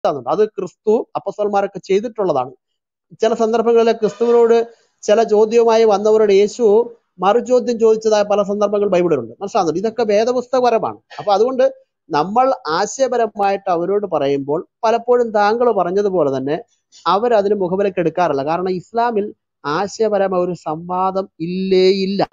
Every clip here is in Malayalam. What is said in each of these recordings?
മനസ്സിലാകുന്നുണ്ട് അത് ക്രിസ്തു അപ്പസ്വലന്മാരൊക്കെ ചെയ്തിട്ടുള്ളതാണ് ചില സന്ദർഭങ്ങളിൽ ക്രിസ്തുവിനോട് ചില ചോദ്യവുമായി വന്നവരോട് യേശു മറുചോദ്യം ചോദിച്ചതായ പല സന്ദർഭങ്ങൾ ബൈബിളിലുണ്ട് മനസ്സിലാകുന്നുണ്ട് ഇതൊക്കെ വേദപുസ്തകപരമാണ് അപ്പൊ അതുകൊണ്ട് നമ്മൾ ആശയപരമായിട്ട് അവരോട് പറയുമ്പോൾ പലപ്പോഴും താങ്കൾ പറഞ്ഞതുപോലെ തന്നെ അവർ അതിന് മുഖവിലേക്ക് എടുക്കാറില്ല കാരണം ഇസ്ലാമിൽ ആശയപരമായ ഒരു സംവാദം ഇല്ലേ ഇല്ല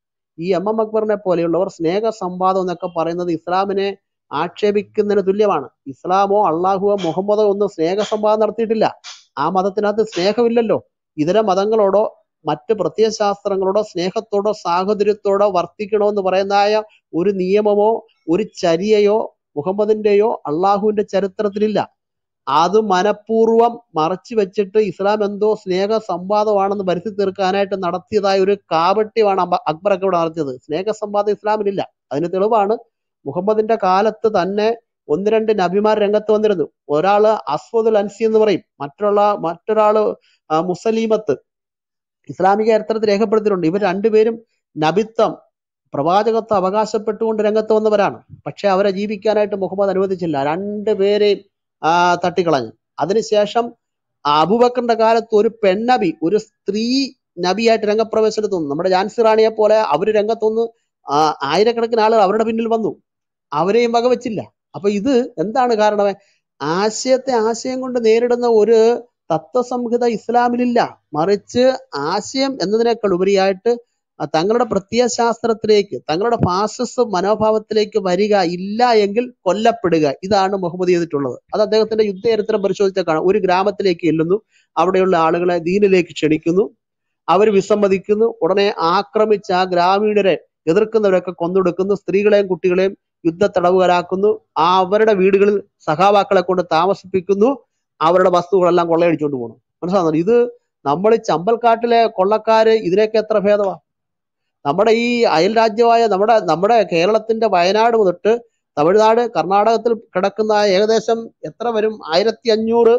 ഈ എം എം അക്ബറിനെ പോലെയുള്ളവർ സ്നേഹ സംവാദം എന്നൊക്കെ പറയുന്നത് ഇസ്ലാമിനെ ആക്ഷേപിക്കുന്നതിന് തുല്യമാണ് ഇസ്ലാമോ അള്ളാഹുവോ മുഹമ്മദോ ഒന്നും സ്നേഹ സംവാദം നടത്തിയിട്ടില്ല ആ മതത്തിനകത്ത് സ്നേഹമില്ലല്ലോ ഇതര മതങ്ങളോടോ മറ്റ് പ്രത്യയശാസ്ത്രങ്ങളോടോ സ്നേഹത്തോടോ സാഹോദര്യത്തോടോ വർത്തിക്കണമെന്ന് പറയുന്നതായ ഒരു നിയമമോ ഒരു ചര്യയോ മുഹമ്മദിന്റെയോ അള്ളാഹുവിന്റെ ചരിത്രത്തിലില്ല അത് മനഃപൂർവ്വം മറച്ചു വെച്ചിട്ട് ഇസ്ലാം എന്തോ സ്നേഹ സംവാദമാണെന്ന് വരുത്തി തീർക്കാനായിട്ട് നടത്തിയതായ ഒരു കാപട്യമാണ് അമ്പ- അക്ബറൊക്കെ ഇവിടെ നടത്തിയത് സ്നേഹ സംവാദം ഇസ്ലാമിലില്ല അതിന് തെളിവാണ് മുഹമ്മദിന്റെ കാലത്ത് തന്നെ ഒന്ന് രണ്ട് നബിമാർ രംഗത്ത് വന്നിരുന്നു ഒരാള് അസ്വദുൽ അൻസി എന്ന് പറയും മറ്റുള്ള മറ്റൊരാള് ആ, മുസലീമത്ത് ഇസ്ലാമിക ചരിത്രത്തിൽ രേഖപ്പെടുത്തിയിട്ടുണ്ട് ഇവർ രണ്ടുപേരും നബിത്വം പ്രവാചകത്വം അവകാശപ്പെട്ടുകൊണ്ട് രംഗത്ത് വന്നവരാണ് പക്ഷെ അവരെ ജീവിക്കാനായിട്ട് മുഹമ്മദ് അനുവദിച്ചില്ല രണ്ടുപേരെയും ആ, തട്ടിക്കളഞ്ഞു അതിനുശേഷം അബൂബക്കറിന്റെ കാലത്ത് ഒരു പെണ്ണബി ഒരു സ്ത്രീ നബിയായിട്ട് രംഗപ്രവേശനം തോന്നുന്നു നമ്മുടെ ജാൻസി റാണിയെ പോലെ അവര് രംഗത്തൊന്ന് ആ, ആയിരക്കണക്കിന് ആളുകൾ അവരുടെ പിന്നിൽ വന്നു അവരെയും വകവെച്ചില്ല അപ്പൊ ഇത് എന്താണ് കാരണം ആശയത്തെ ആശയം കൊണ്ട് നേരിടുന്ന ഒരു തത്വസംഹിത ഇസ്ലാമിലില്ല മറിച്ച് ആശയം എന്നതിനേക്കാൾ ഉപരിയായിട്ട് ആ തങ്ങളുടെ പ്രത്യയശാസ്ത്രത്തിലേക്ക് തങ്ങളുടെ ഫാസിസ്റ്റ് മനോഭാവത്തിലേക്ക് വരിക ഇല്ല എങ്കിൽ കൊല്ലപ്പെടുക ഇതാണ് മുഹമ്മദ് ചെയ്തിട്ടുള്ളത് അത് അദ്ദേഹത്തിന്റെ യുദ്ധചരിത്രം പരിശോധിച്ചാൽ കാണാം ഒരു ഗ്രാമത്തിലേക്ക് ചെല്ലുന്നു അവിടെയുള്ള ആളുകളെ ദീനിലേക്ക് ക്ഷണിക്കുന്നു അവർ വിസമ്മതിക്കുന്നു ഉടനെ ആക്രമിച്ച ആ ഗ്രാമീണരെ എതിർക്കുന്നവരൊക്കെ കൊന്നൊടുക്കുന്നു സ്ത്രീകളെയും കുട്ടികളെയും യുദ്ധ തടവുകാരാക്കുന്നു ആ അവരുടെ വീടുകളിൽ സഖാവാക്കളെ കൊണ്ട് താമസിപ്പിക്കുന്നു അവരുടെ വസ്തുക്കളെല്ലാം കൊള്ളയടിച്ചുകൊണ്ട് പോകണം മനസ്സിലാകുന്നു ഇത് നമ്മൾ ഈ ചമ്പൽക്കാട്ടിലെ കൊള്ളക്കാര് ഇതിനൊക്കെ എത്ര ഭേദമാ നമ്മുടെ ഈ അയൽ രാജ്യമായ നമ്മുടെ നമ്മുടെ കേരളത്തിന്റെ വയനാട് തൊട്ട് തമിഴ്നാട് കർണാടകത്തിൽ കിടക്കുന്ന ഏകദേശം എത്ര വരും ആയിരത്തി അഞ്ഞൂറ്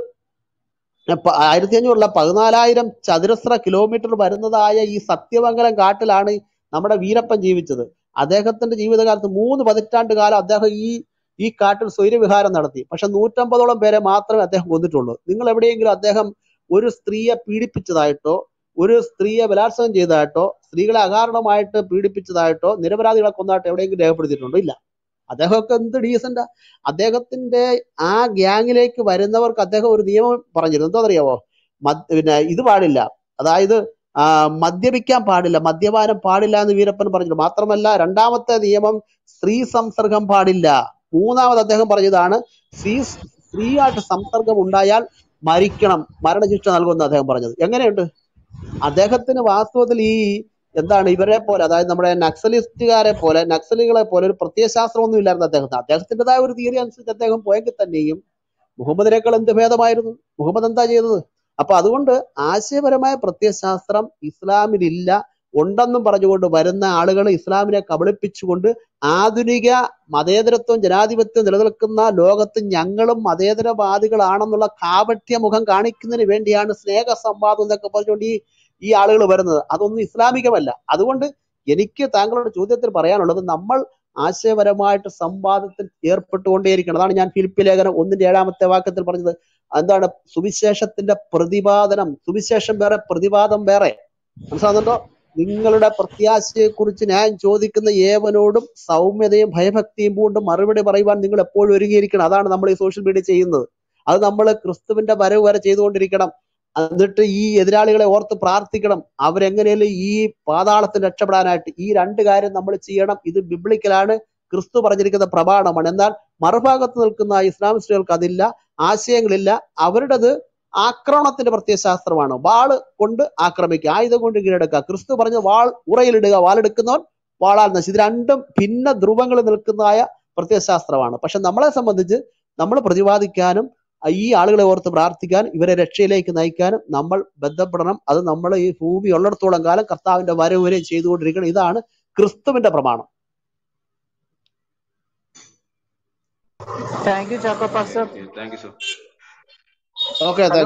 ആയിരത്തി അഞ്ഞൂറല്ല പതിനാലായിരം ചതുരശ്ര കിലോമീറ്റർ വരുന്നതായ ഈ സത്യമംഗലം കാട്ടിലാണ് നമ്മുടെ വീരപ്പൻ ജീവിച്ചത് അദ്ദേഹത്തിന്റെ ജീവിതകാലത്ത് മൂന്ന് പതിറ്റാണ്ട് കാലം അദ്ദേഹം ഈ ഈ കാട്ടിൽ സ്വൈരവിഹാരം നടത്തി പക്ഷെ നൂറ്റമ്പതോളം പേരെ മാത്രമേ അദ്ദേഹം കൊന്നിട്ടുള്ളൂ നിങ്ങൾ എവിടെയെങ്കിലും അദ്ദേഹം ഒരു സ്ത്രീയെ പീഡിപ്പിച്ചതായിട്ടോ ഒരു സ്ത്രീയെ ബലാത്സംഗം ചെയ്തതായിട്ടോ സ്ത്രീകളെ അകാരണമായിട്ട് പീഡിപ്പിച്ചതായിട്ടോ നിരപരാധികളെ കൊന്നതായിട്ടോ എവിടെയെങ്കിലും രേഖപ്പെടുത്തിയിട്ടുണ്ടോ ഇല്ല അദ്ദേഹമൊക്കെ എന്ത് ഡീസന്റാ അദ്ദേഹത്തിന്റെ ആ ഗ്യാങ്ങിലേക്ക് വരുന്നവർക്ക് അദ്ദേഹം ഒരു നിയമം പറഞ്ഞിരുന്നു എന്താണെന്നറിയാവോ മദ് പിന്നെ ഇത് പാടില്ല അതായത് ആ, മദ്യപിക്കാൻ പാടില്ല മദ്യപാനം പാടില്ല എന്ന് വീരപ്പൻ പറഞ്ഞു മാത്രമല്ല രണ്ടാമത്തെ നിയമം സ്ത്രീ സംസർഗം പാടില്ല മൂന്നാമത് അദ്ദേഹം പറഞ്ഞതാണ് സ്ത്രീ സ്ത്രീയായിട്ട് സംസർഗം ഉണ്ടായാൽ മരിക്കണം മരണശിക്ഷ നൽകുമെന്ന് അദ്ദേഹം പറഞ്ഞത് എങ്ങനെയുണ്ട് അദ്ദേഹത്തിന് വാസ്തവത്തിൽ ഈ എന്താണ് ഇവരെ പോലെ അതായത് നമ്മുടെ നക്സലിസ്റ്റുകാരെ പോലെ നക്സലുകളെ പോലെ ഒരു പ്രത്യയശാസ്ത്രമൊന്നും ഇല്ലായിരുന്നു അദ്ദേഹത്തിന് അദ്ദേഹത്തിൻ്റെതായ ഒരു തിയറി അനുസരിച്ച് അദ്ദേഹം പോയെങ്കിൽ തന്നെയും മുഹമ്മദിനേക്കാൾ എന്ത് ഭേദമായിരുന്നു മുഹമ്മദ് എന്താ ചെയ്തത് അപ്പൊ അതുകൊണ്ട് ആശയപരമായ പ്രത്യയശാസ്ത്രം ഇസ്ലാമിലില്ല ഉണ്ടെന്നും പറഞ്ഞുകൊണ്ട് വരുന്ന ആളുകൾ ഇസ്ലാമിനെ കബളിപ്പിച്ചുകൊണ്ട് ആധുനിക മതേതരത്വം ജനാധിപത്യം നിലനിൽക്കുന്ന ലോകത്ത് ഞങ്ങളും മതേതരവാദികളാണെന്നുള്ള കാപട്യ മുഖം കാണിക്കുന്നതിന് വേണ്ടിയാണ് സ്നേഹ സംവാദം എന്നൊക്കെ പറഞ്ഞുകൊണ്ട് ഈ ഈ ആളുകൾ വരുന്നത് അതൊന്നും ഇസ്ലാമികമല്ല അതുകൊണ്ട് എനിക്ക് താങ്കളുടെ ചോദ്യത്തിൽ പറയാനുള്ളത് നമ്മൾ ആശയപരമായിട്ട് സംവാദത്തിൽ ഏർപ്പെട്ടുകൊണ്ടേയിരിക്കണം അതാണ് ഞാൻ ഫിലിപ്പ് ലേഖനം ഒന്നിന്റെ ഏഴാമത്തെ വാക്യത്തിൽ പറഞ്ഞത് എന്താണ് സുവിശേഷത്തിന്റെ പ്രതിപാദനം സുവിശേഷം വേറെ പ്രതിപാദം വേറെ മനസ്സിലാകുന്നുണ്ടോ നിങ്ങളുടെ പ്രത്യാശയെക്കുറിച്ച് ഞാൻ ചോദിക്കുന്ന ഏവനോടും സൗമ്യതയും ഭയഭക്തിയും കൊണ്ട് മറുപടി പറയുവാൻ നിങ്ങൾ എപ്പോഴും ഒരുങ്ങിയിരിക്കണം അതാണ് നമ്മൾ ഈ സോഷ്യൽ മീഡിയ ചെയ്യുന്നത് അത് നമ്മൾ ക്രിസ്തുവിന്റെ വരവ് വരെ ചെയ്തുകൊണ്ടിരിക്കണം എന്നിട്ട് ഈ എതിരാളികളെ ഓർത്ത് പ്രാർത്ഥിക്കണം അവരെങ്ങനെയും ഈ പാതാളത്തിൽ രക്ഷപ്പെടാനായിട്ട് ഈ രണ്ട് കാര്യം നമ്മൾ ചെയ്യണം ഇത് ബിബ്ലിക്കലാണ് ക്രിസ്തു പറഞ്ഞിരിക്കുന്ന പ്രമാണമാണ് എന്നാൽ മറുഭാഗത്ത് നിൽക്കുന്ന ഇസ്ലാമിസ്റ്റുകൾക്ക് അതില്ല ആശയങ്ങളില്ല അവരുടേത് ആക്രമണത്തിന്റെ പ്രത്യയശാസ്ത്രമാണ് വാള് കൊണ്ട് ആക്രമിക്കുക ആയുധം കൊണ്ട് കീഴടക്കുക ക്രിസ്തു പറഞ്ഞ വാൾ ഉറയിലിടുക വാളെടുക്കുന്നവൻ വാളാൽ നശി ഇത് രണ്ടും ഭിന്ന ധ്രുവങ്ങളിൽ നിൽക്കുന്നതായ പ്രത്യയശാസ്ത്രമാണ് പക്ഷെ നമ്മളെ സംബന്ധിച്ച് നമ്മൾ പ്രതിപാദിക്കാനും ഈ ആളുകളെ ഓർത്ത് പ്രാർത്ഥിക്കാൻ ഇവരെ രക്ഷയിലേക്ക് നയിക്കാനും നമ്മൾ ബന്ധപ്പെടണം അത് നമ്മൾ ഈ ഭൂമി ഉള്ളിടത്തോളം കാലം കർത്താവിന്റെ വരവ് വരെ ചെയ്തുകൊണ്ടിരിക്കണം ഇതാണ് ക്രിസ്തുവിന്റെ പ്രമാണം thank you Chacko pastor thank you sir okay hello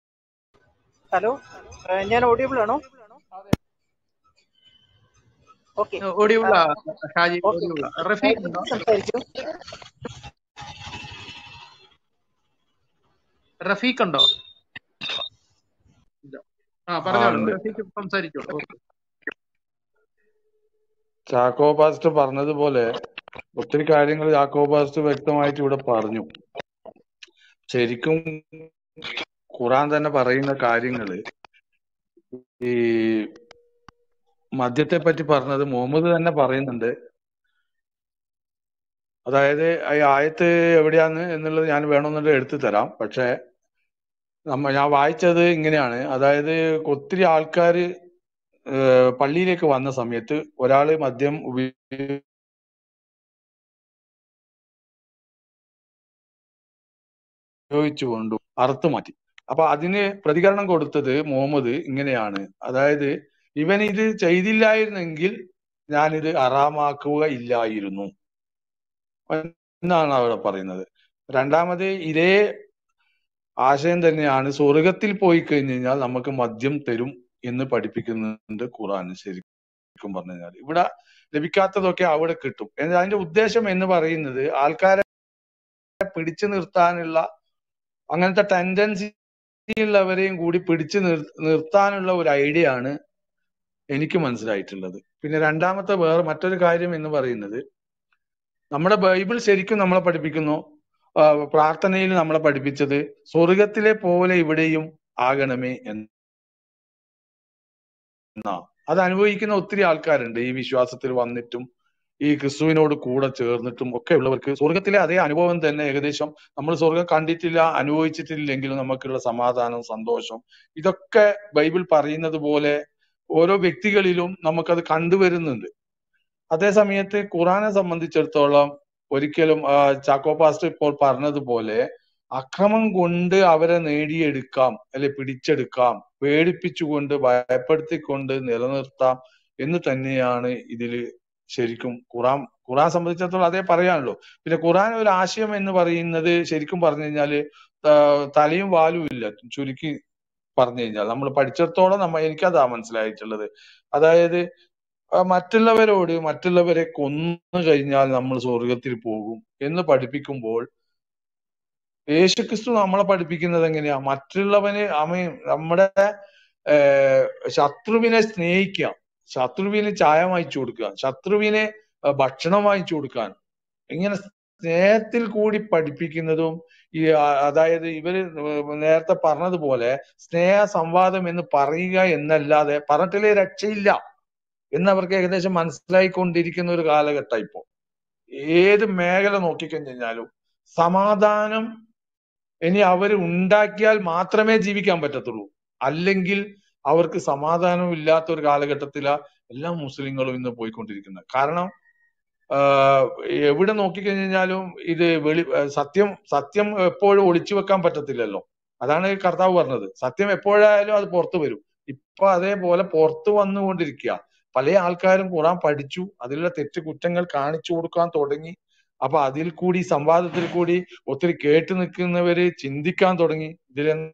hello ഏഹ് ഞാൻ ഓഡിയബിൾ ആണോ ഓക്കെ ഓടിയുള്ള ഷാജി ഓക്കെ ഓടിയുള്ള ഓക്കെ റഫീഖ് ഉണ്ടോ സംസാരിച്ചു റഫീഖ് ഉണ്ടോ ഇല്ല. ആ ആ പറഞ്ഞോളൂ ഉണ്ട് റഫീഖ് സംസാരിച്ചോളൂ ഓക്കെ ചാക്കോ പാസ്റ്റർ പറഞ്ഞതുപോലെ ഒത്തിരി കാര്യങ്ങൾ ചാക്കോ പാസ്റ്റർ വ്യക്തമായിട്ട് ഇവിടെ പറഞ്ഞു ശരിക്കും ഖുറാൻ തന്നെ പറയുന്ന കാര്യങ്ങള് ഈ മദ്യത്തെ പറ്റി പറഞ്ഞത് മുഹമ്മദ് തന്നെ പറയുന്നുണ്ട് അതായത് ഈ ആയത്ത് എവിടെയാന്ന് എന്നുള്ളത് ഞാൻ വേണമെന്നുണ്ടെങ്കിൽ എടുത്തു തരാം പക്ഷെ നമ്മ ഞാൻ വായിച്ചത് ഇങ്ങനെയാണ് അതായത് ഒത്തിരി ആൾക്കാര് ഏഹ് പള്ളിയിലേക്ക് വന്ന സമയത്ത് ഒരാള് മദ്യം ഉപയോഗിച്ചുകൊണ്ടും അറുത്തു മാറ്റി അപ്പൊ അതിന് പ്രതികരണം കൊടുത്തത് മുഹമ്മദ് ഇങ്ങനെയാണ് അതായത് ഇവൻ ഇത് ചെയ്തില്ലായിരുന്നെങ്കിൽ ഞാനിത് അറാമാക്കുക ഇല്ലായിരുന്നു എന്നാണ് അവിടെ പറയുന്നത് രണ്ടാമത് ഇതേ ആശയം തന്നെയാണ് സ്വർഗത്തിൽ പോയി കഴിഞ്ഞു കഴിഞ്ഞാൽ നമുക്ക് മദ്യം തരും എന്ന് പഠിപ്പിക്കുന്നുണ്ട് ഖുറാൻ ശരിക്കും പറഞ്ഞു കഴിഞ്ഞാൽ ഇവിടെ ലഭിക്കാത്തതൊക്കെ അവിടെ കിട്ടും എന്നാൽ അതിന്റെ ഉദ്ദേശം എന്ന് പറയുന്നത് ആൾക്കാരെ പിടിച്ചു നിർത്താനുള്ള അങ്ങനത്തെ ടെൻഡൻസി ഉള്ളവരെയും കൂടി പിടിച്ചു നിർ നിർത്താനുള്ള ഒരു ഐഡിയ ആണ് എനിക്ക് മനസ്സിലായിട്ടുള്ളത് പിന്നെ രണ്ടാമത്തെ വേറെ മറ്റൊരു കാര്യം എന്ന് പറയുന്നത് നമ്മുടെ ബൈബിൾ ശരിക്കും നമ്മളെ പഠിപ്പിക്കുന്നു ആ, പ്രാർത്ഥനയിൽ നമ്മളെ പഠിപ്പിച്ചത് സ്വർഗത്തിലെ പോലെ ഇവിടെയും ആകണമേ എന്നാ അത് അനുഭവിക്കുന്ന ഒത്തിരി ആൾക്കാരുണ്ട് ഈ വിശ്വാസത്തിൽ വന്നിട്ടും ഈ ക്രിസ്തുവിനോട് കൂടെ ചേർന്നിട്ടും ഒക്കെ ഉള്ളവർക്ക് സ്വർഗത്തിലെ അതേ അനുഭവം തന്നെ ഏകദേശം നമ്മൾ സ്വർഗം കണ്ടിട്ടില്ല അനുഭവിച്ചിട്ടില്ലെങ്കിലും നമുക്കുള്ള സമാധാനം സന്തോഷം ഇതൊക്കെ ബൈബിൾ പറയുന്നത് പോലെ ഓരോ വ്യക്തികളിലും നമുക്കത് കണ്ടുവരുന്നുണ്ട് അതേ സമയത്ത് ഖുറാനെ സംബന്ധിച്ചിടത്തോളം ഒരിക്കലും ആ, ചാക്കോ പാസ്റ്റർ ഇപ്പോൾ പറഞ്ഞതുപോലെ അക്രമം കൊണ്ട് അവരെ നേടിയെടുക്കാം അല്ലെ പിടിച്ചെടുക്കാം പേടിപ്പിച്ചുകൊണ്ട് ഭയപ്പെടുത്തിക്കൊണ്ട് നിലനിർത്താം എന്ന് തന്നെയാണ് ഇതിൽ ശരിക്കും ഖുറാൻ ഖുറാൻ സംബന്ധിച്ചിടത്തോളം അതേ പറയാനുള്ളൂ പിന്നെ ഖുറാൻ ഒരു ആശയം എന്ന് പറയുന്നത് ശരിക്കും പറഞ്ഞു കഴിഞ്ഞാല് ആ, തലയും വാലും ഇല്ല ചുരുക്കി പറഞ്ഞു കഴിഞ്ഞാൽ നമ്മൾ പഠിച്ചിടത്തോളം നമ്മ എനിക്കതാ മനസ്സിലായിട്ടുള്ളത് അതായത് ആ, മറ്റുള്ളവരോട് മറ്റുള്ളവരെ കൊന്നു കഴിഞ്ഞാൽ നമ്മൾ സ്വർഗത്തിൽ പോകും എന്ന് പഠിപ്പിക്കുമ്പോൾ യേശുക്രിസ്തു നമ്മളെ പഠിപ്പിക്കുന്നത് എങ്ങനെയാ മറ്റുള്ളവന് അമ നമ്മുടെ ഏർ ശത്രുവിനെ സ്നേഹിക്കാം ശത്രുവിന് ചായ വാങ്ങിച്ചു കൊടുക്കുക ശത്രുവിന് ആ, ഭക്ഷണം വാങ്ങിച്ചു കൊടുക്കാൻ ഇങ്ങനെ സ്നേഹത്തിൽ കൂടി പഠിപ്പിക്കുന്നതും ഈ ആ, അതായത് ഇവര് നേരത്തെ പറഞ്ഞതുപോലെ സ്നേഹ സംവാദം എന്ന് പറയുക എന്നല്ലാതെ പറഞ്ഞിട്ടില്ലേ രക്ഷയില്ല എന്നവർക്ക് ഏകദേശം മനസ്സിലായിക്കൊണ്ടിരിക്കുന്ന ഒരു കാലഘട്ടം ഇപ്പോ ഏത് മേഖല നോക്കിക്കഴിഞ്ഞാലും സമാധാനം ഇനി അവർ ഉണ്ടാക്കിയാൽ മാത്രമേ ജീവിക്കാൻ പറ്റത്തുള്ളൂ അല്ലെങ്കിൽ അവർക്ക് സമാധാനം ഇല്ലാത്ത ഒരു കാലഘട്ടത്തിലാ എല്ലാ മുസ്ലിങ്ങളും ഇന്ന് പോയിക്കൊണ്ടിരിക്കുന്നത് കാരണം ആഹ് എവിടെ നോക്കിക്കഴിഞ്ഞാലും ഇത് വെളി ആഹ് സത്യം സത്യം എപ്പോഴും ഒളിച്ചു വെക്കാൻ പറ്റത്തില്ലല്ലോ അതാണ് കർത്താവ് പറഞ്ഞത് സത്യം എപ്പോഴായാലും അത് പുറത്തു വരും ഇപ്പൊ അതേപോലെ പുറത്തു വന്നുകൊണ്ടിരിക്കുക പല ആൾക്കാരും ഖുറാൻ പഠിച്ചു അതിലുള്ള തെറ്റ് കുറ്റങ്ങൾ കാണിച്ചു കൊടുക്കാൻ തുടങ്ങി അപ്പൊ അതിൽ കൂടി സംവാദത്തിൽ കൂടി ഒത്തിരി കേട്ടു നിൽക്കുന്നവര് ചിന്തിക്കാൻ തുടങ്ങി ഇതിൽ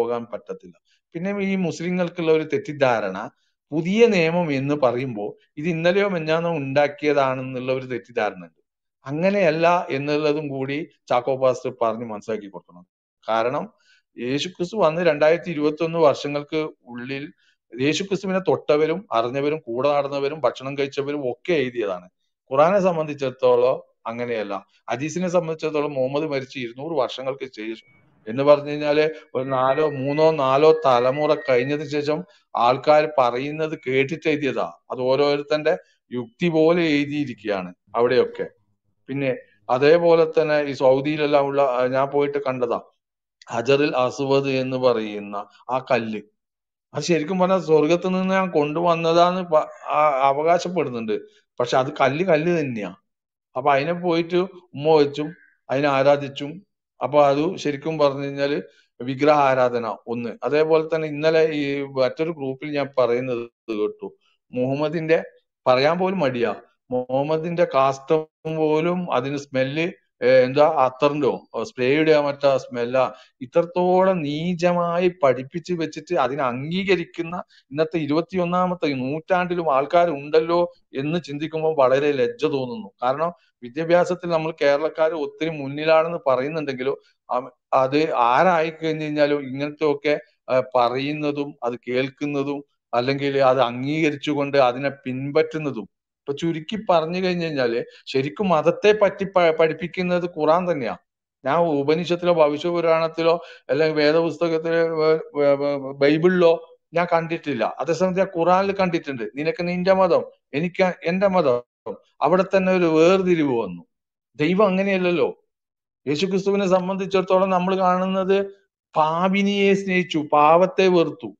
പോകാൻ പറ്റത്തില്ല പിന്നെ ഈ മുസ്ലിങ്ങൾക്കുള്ള ഒരു തെറ്റിദ്ധാരണ പുതിയ നിയമം എന്ന് പറയുമ്പോൾ ഇത് ഇന്നലെയോ മെഞ്ഞാന്നോ ഉണ്ടാക്കിയതാണെന്നുള്ള ഒരു തെറ്റിദ്ധാരണ ഉണ്ട് അങ്ങനെയല്ല എന്നുള്ളതും കൂടി ചാക്കോ പാസ്റ്റർ പറഞ്ഞ് മനസ്സിലാക്കി കൊടുക്കണം കാരണം യേശുക്രിസ്തു വന്ന് രണ്ടായിരത്തി ഇരുപത്തി ഒന്ന് വർഷങ്ങൾക്ക് ഉള്ളിൽ യേശുക്രിസ്തുവിനെ തൊട്ടവരും അറിഞ്ഞവരും കൂടെ നടന്നവരും ഭക്ഷണം കഴിച്ചവരും ഒക്കെ എഴുതിയതാണ് ഖുറാനെ സംബന്ധിച്ചിടത്തോളം അങ്ങനെയല്ല ഹദീസിനെ സംബന്ധിച്ചിടത്തോളം മുഹമ്മദ് മരിച്ച് ഇരുന്നൂറ് വർഷങ്ങൾക്ക് ശേഷം എന്ന് പറഞ്ഞു കഴിഞ്ഞാല് ഒരു നാലോ മൂന്നോ നാലോ തലമുറ കഴിഞ്ഞതിന് ശേഷം ആൾക്കാർ പറയുന്നത് കേട്ടിട്ട് എഴുതിയതാ അത് ഓരോരുത്തന്റെ യുക്തി പോലെ എഴുതിയിരിക്കുകയാണ് അവിടെയൊക്കെ പിന്നെ അതേപോലെ തന്നെ ഈ സൗദിയിലെല്ലാം ഉള്ള ആ, ഞാൻ പോയിട്ട് കണ്ടതാ ഹജറിൽ അസ്വദ് എന്ന് പറയുന്ന ആ കല്ല് അത് ശരിക്കും പറഞ്ഞാൽ സ്വർഗത്ത് നിന്ന് ഞാൻ കൊണ്ടുവന്നതാന്ന് പ- ആ- അവകാശപ്പെടുന്നുണ്ട് പക്ഷെ അത് കല്ല് കല്ല് തന്നെയാ അപ്പൊ അതിനെ പോയിട്ട് ഉമ്മ വെച്ചും അതിനെ ആരാധിച്ചും അപ്പൊ അത് ശരിക്കും പറഞ്ഞു കഴിഞ്ഞാല് വിഗ്രഹ ആരാധന ഒന്ന് അതേപോലെ തന്നെ ഇന്നലെ ഈ മറ്റൊരു ഗ്രൂപ്പിൽ ഞാൻ പറയുന്നത് കേട്ടു മുഹമ്മദിന്റെ പറയാൻ പോലും മടിയാ മുഹമ്മദിന്റെ കാസ്റ്റം പോലും അതിന് സ്മെല്ല് എന്താ അത്തറിന്റോ സ്പ്രേയുടെ മറ്റാ സ്മെല്ലാ ഇത്രത്തോളം നീചമായി പഠിപ്പിച്ച് വെച്ചിട്ട് അതിനെ അംഗീകരിക്കുന്ന ഇന്നത്തെ ഇരുപത്തിയൊന്നാമത്തെ നൂറ്റാണ്ടിലും ആൾക്കാർ ഉണ്ടല്ലോ എന്ന് ചിന്തിക്കുമ്പോൾ വളരെ ലജ്ജ തോന്നുന്നു കാരണം വിദ്യാഭ്യാസത്തിൽ നമ്മൾ കേരളക്കാർ ഒത്തിരി മുന്നിലാണെന്ന് പറയുന്നുണ്ടെങ്കിലും അവ- അത് ആരായി കഴിഞ്ഞു കഴിഞ്ഞാലും ഇങ്ങനത്തെ ഒക്കെ ആ, പറയുന്നതും അത് കേൾക്കുന്നതും അല്ലെങ്കിൽ അത് അംഗീകരിച്ചുകൊണ്ട് അതിനെ പിൻപറ്റുന്നതും ഇപ്പൊ ചുരുക്കി പറഞ്ഞു കഴിഞ്ഞു കഴിഞ്ഞാല് ശരിക്കും മതത്തെ പറ്റി പ- പഠിപ്പിക്കുന്നത് ഖുറാൻ തന്നെയാ ഞാൻ ഉപനിഷത്തിലോ ഭവിഷ്യപുരാണത്തിലോ അല്ലെങ്കിൽ വേദപുസ്തകത്തിലോ വേ- വേ- വേ- ബൈബിളിലോ ഞാൻ കണ്ടിട്ടില്ല അതേസമയത്ത് ഞാൻ ഖുറാനിൽ കണ്ടിട്ടുണ്ട് നിനക്ക് നിന്റെ മതം എനിക്ക് എന്റെ മതം അവിടെ തന്നെ ഒരു വേർതിരിവ് വന്നു ദൈവം അങ്ങനെയല്ലല്ലോ യേശുക്രിസ്തുവിനെ സംബന്ധിച്ചിടത്തോളം നമ്മൾ കാണുന്നത് പാപിനിയെ സ്നേഹിച്ചു പാവത്തെ വെറുത്തു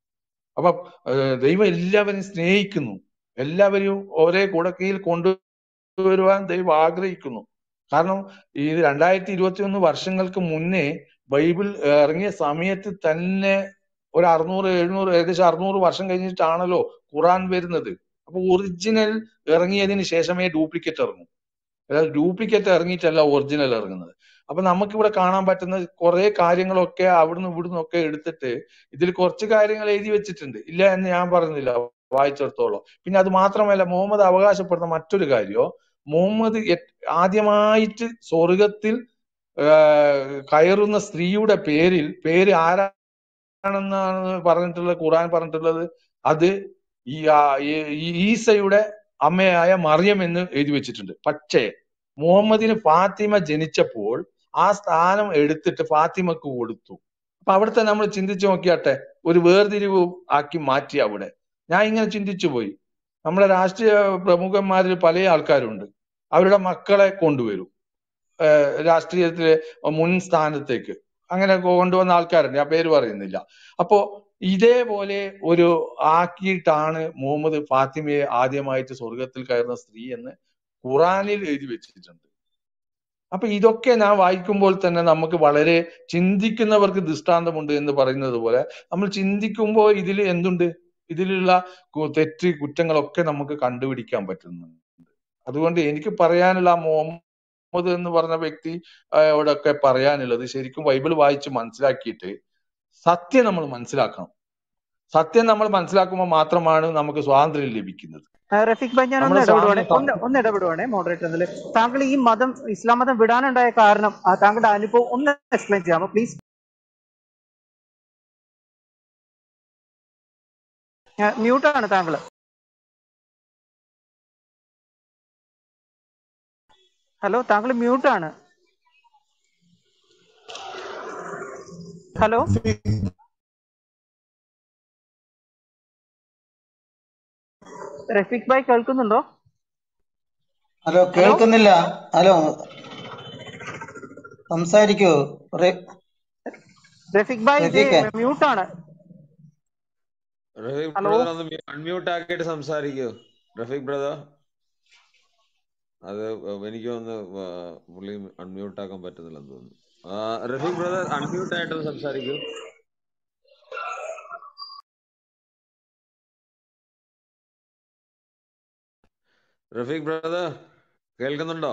അപ്പൊ ഏഹ്, ദൈവം എല്ലാവരെയും സ്നേഹിക്കുന്നു എല്ലാവരെയും ഒരേ കുടക്കീഴിൽ കൊണ്ടുവരുവാൻ ദൈവം ആഗ്രഹിക്കുന്നു കാരണം ഈ രണ്ടായിരത്തി ഇരുപത്തി ഒന്ന് വർഷങ്ങൾക്ക് മുന്നേ ബൈബിൾ ഇറങ്ങിയ സമയത്ത് തന്നെ ഒരു അറുന്നൂറ് എഴുന്നൂറ് ഏകദേശം അറുന്നൂറ് വർഷം കഴിഞ്ഞിട്ടാണല്ലോ ഖുറാൻ വരുന്നത് അപ്പൊ ഒറിജിനൽ ഇറങ്ങിയതിന് ശേഷമേ ഡ്യൂപ്ലിക്കേറ്റ് ഇറങ്ങൂ അതായത് ഡ്യൂപ്ലിക്കേറ്റ് ഇറങ്ങിയിട്ടല്ല ഒറിജിനൽ ഇറങ്ങുന്നത് അപ്പൊ നമുക്ക് ഇവിടെ കാണാൻ പറ്റുന്ന കുറെ കാര്യങ്ങളൊക്കെ അവിടുന്ന് ഇവിടുന്ന് ഒക്കെ എടുത്തിട്ട് ഇതിൽ കുറച്ച് കാര്യങ്ങൾ എഴുതി വെച്ചിട്ടുണ്ട് ഇല്ല എന്ന് ഞാൻ പറയുന്നില്ല വായിച്ചിടത്തോളം പിന്നെ അത് മാത്രമല്ല മുഹമ്മദ് അവകാശപ്പെടുന്ന മറ്റൊരു കാര്യോ മുഹമ്മദ് എ- ആദ്യമായിട്ട് സ്വർഗത്തിൽ ആഹ് കയറുന്ന സ്ത്രീയുടെ പേരിൽ പേര് ആരാണെന്നാണ് പറഞ്ഞിട്ടുള്ളത് ഖുറാൻ പറഞ്ഞിട്ടുള്ളത് അത് ഈ ആ- ഈ- ഈ ഈസയുടെ അമ്മയായ മറിയം എന്ന് എഴുതി വെച്ചിട്ടുണ്ട് പക്ഷേ മുഹമ്മദിന് ഫാത്തിമ ജനിച്ചപ്പോൾ ആ സ്ഥാനം എടുത്തിട്ട് ഫാത്തിമക്ക് കൊടുത്തു അപ്പൊ അവിടുത്തെ നമ്മൾ ചിന്തിച്ചു നോക്കിയാട്ടെ ഒരു വേർതിരിവ് ആക്കി മാറ്റി അവിടെ ഞാൻ ഇങ്ങനെ ചിന്തിച്ചു പോയി നമ്മുടെ രാഷ്ട്രീയ പ്രമുഖന്മാരിൽ പല ആൾക്കാരുണ്ട് അവരുടെ മക്കളെ കൊണ്ടുവരും ഏഹ് രാഷ്ട്രീയത്തിലെ മുൻ സ്ഥാനത്തേക്ക് അങ്ങനെ കൊണ്ടുവന്ന ആൾക്കാരുണ്ട് ഞാൻ പേര് പറയുന്നില്ല അപ്പോ ഇതേപോലെ ഒരു ആക്കിയിട്ടാണ് മുഹമ്മദ് ഫാത്തിമയെ ആദ്യമായിട്ട് സ്വർഗത്തിൽ കയറുന്ന സ്ത്രീ എന്ന് ഖുറാനിൽ എഴുതി വെച്ചിട്ടുണ്ട് അപ്പൊ ഇതൊക്കെ ഞാൻ വായിക്കുമ്പോൾ തന്നെ നമുക്ക് വളരെ ചിന്തിക്കുന്നവർക്ക് ദൃഷ്ടാന്തമുണ്ട് എന്ന് പറയുന്നത് പോലെ നമ്മൾ ചിന്തിക്കുമ്പോൾ ഇതിൽ എന്തുണ്ട് ഇതിലുള്ള കു- തെറ്റ് കുറ്റങ്ങളൊക്കെ നമുക്ക് കണ്ടുപിടിക്കാൻ പറ്റുന്നുണ്ട് അതുകൊണ്ട് എനിക്ക് പറയാനുള്ള ആ മുഹമ്മദ് എന്ന് പറഞ്ഞ വ്യക്തി ഓടൊക്കെ പറയാനുള്ളത് ശരിക്കും ബൈബിൾ വായിച്ച് മനസ്സിലാക്കിയിട്ട് സത്യം നമ്മൾ മനസ്സിലാക്കണം സത്യം നമ്മൾ മനസ്സിലാക്കുമ്പോൾ മാത്രമാണ് നമുക്ക് സ്വാതന്ത്ര്യം ലഭിക്കുന്നത് ആ, റഫീഖ് ഭായ് ഞാൻ ഒന്ന് നമ്മുടെ ഇടപെടുവാണേ സ്വാതന്ത്ര്യം ഒന്ന് ഒന്ന് ഇടപെടുവാണേ മോഡറേറ്റർ എന്നതിൽ താങ്കൾ ഈ മതം ഇസ്ലാം മതം വിടാനുണ്ടായ കാരണം ആ, താങ്കളുടെ അനുഭവം ഒന്ന് എക്സ്പ്ലെയിൻ ചെയ്യാമോ പ്ലീസ് മ്യൂട്ടാണ് താങ്കൾ ഹലോ താങ്കൾ മ്യൂട്ടാണ് ഹലോ റഫീഖ് ഭായ് കേൾക്കുന്നുണ്ടോ ഹലോ ഹലോ കേൾക്കുന്നില്ല ഹലോ സംസാരിക്കൂ റെ- റഫീഖ് ഭായ് ഇത് റഫീഖെ മ്യൂട്ടാണ് റഫീഖ് ഹലോ ബ്രദർ ഒന്ന് അൺമ്യൂട്ട് ആക്കിയിട്ട് സംസാരിക്കൂ റഫീഖ് ബ്രദർ അത് എനിക്ക് ഒന്ന് പുള്ളി അൺമ്യൂട്ട് ആക്കാൻ പറ്റുന്നില്ലെന്ന് തോന്നുന്നു ആ, റഫീഖ് ബ്രദർ അൺമ്യൂട്ട് ആയിട്ടൊന്ന് സംസാരിക്കൂ റഫീഖ് ബ്രദർ കേൾക്കുന്നുണ്ടോ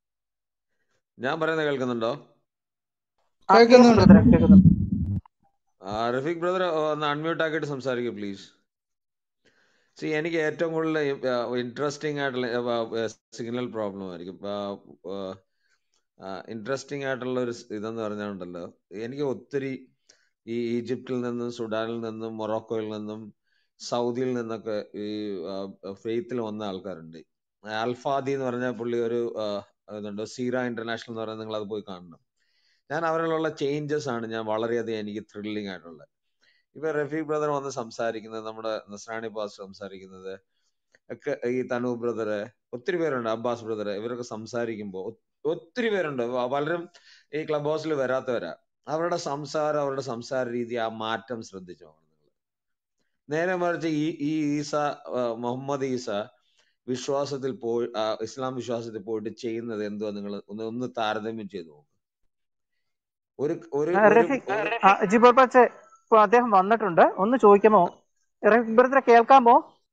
ഞാൻ പറയുന്നത് കേൾക്കുന്നുണ്ടോ ആ കേൾക്കുന്നുണ്ട് കേൾക്കുന്നുണ്ട് ബ്രദറെ കേൾക്കുന്നുണ്ട് ആ, റഫീഖ് ബ്രദർ ഒന്ന് അൺമ്യൂട്ട് ആക്കിയിട്ട് സംസാരിക്കുക പ്ലീസ് സി എനിക്ക് ഏറ്റവും കൂടുതൽ ഇൻട്രസ്റ്റിംഗ് ആയിട്ടുള്ള സിഗ്നൽ പ്രോബ്ലം ആയിരിക്കും ഇൻട്രസ്റ്റിംഗ് ആയിട്ടുള്ള ഒരു സ് ഇതെന്ന് പറഞ്ഞാലുണ്ടല്ലോ എനിക്ക് ഒത്തിരി ഈ ഈജിപ്തിൽ നിന്നും സുഡാനിൽ നിന്നും മൊറോക്കോയിൽ നിന്നും സൗദിയിൽ നിന്നൊക്കെ ഈ ഫെയ്ത്തിൽ വന്ന ആൾക്കാരുണ്ട് അൽഫാദി എന്ന് പറഞ്ഞ പുള്ളി ഒരു ആ, ഇതുണ്ട് സീറ ഇന്റർനാഷണൽ എന്ന് പറയുന്നത് നിങ്ങൾ അത് പോയി കാണണം ഞാൻ അവരിലുള്ള ചേഞ്ചസ് ആണ് ഞാൻ വളരെയധികം എനിക്ക് ത്രില്ലിംഗ് ആയിട്ടുള്ളത് ഇപ്പൊ റഫീഖ് ബ്രദർ വന്ന് സംസാരിക്കുന്നത് നമ്മുടെ നസ്രാണി പാസ് സംസാരിക്കുന്നത് ഒക്കെ ഈ തനു ബ്രദറ് ഒത്തിരി പേരുണ്ട് അബ്ബാസ് ബ്രദർ ഇവരൊക്കെ സംസാരിക്കുമ്പോൾ ഒത്തിരി പേരുണ്ട് വ- പലരും ഈ ക്ലബ് ഹൗസിൽ വരാത്തവരാ അവരുടെ സംസാരം അവരുടെ സംസാര രീതി ആ മാറ്റം ശ്രദ്ധിച്ചു നോക്കണം നിങ്ങൾ നേരെ മറിച്ച് ഈ ഈ ഈസ ആ, മുഹമ്മദ് ഈസ വിശ്വാസത്തിൽ പോയി ആ, ഇസ്ലാം വിശ്വാസത്തിൽ പോയിട്ട് ചെയ്യുന്നത് എന്തുവാ നിങ്ങൾ ഒന്ന് ഒന്ന് താരതമ്യം ചെയ്ത് നോക്ക് ഒരു ഒരു ആ, ഒരു റഫീഖ് ഒരു ആ, ജിബോർ പക്ഷേ ഇപ്പൊ അദ്ദേഹം വന്നിട്ടുണ്ട് ഒന്ന് ചോദിക്കാമോ റഫീഖ് ബ്രദറെ കേൾക്കാമോ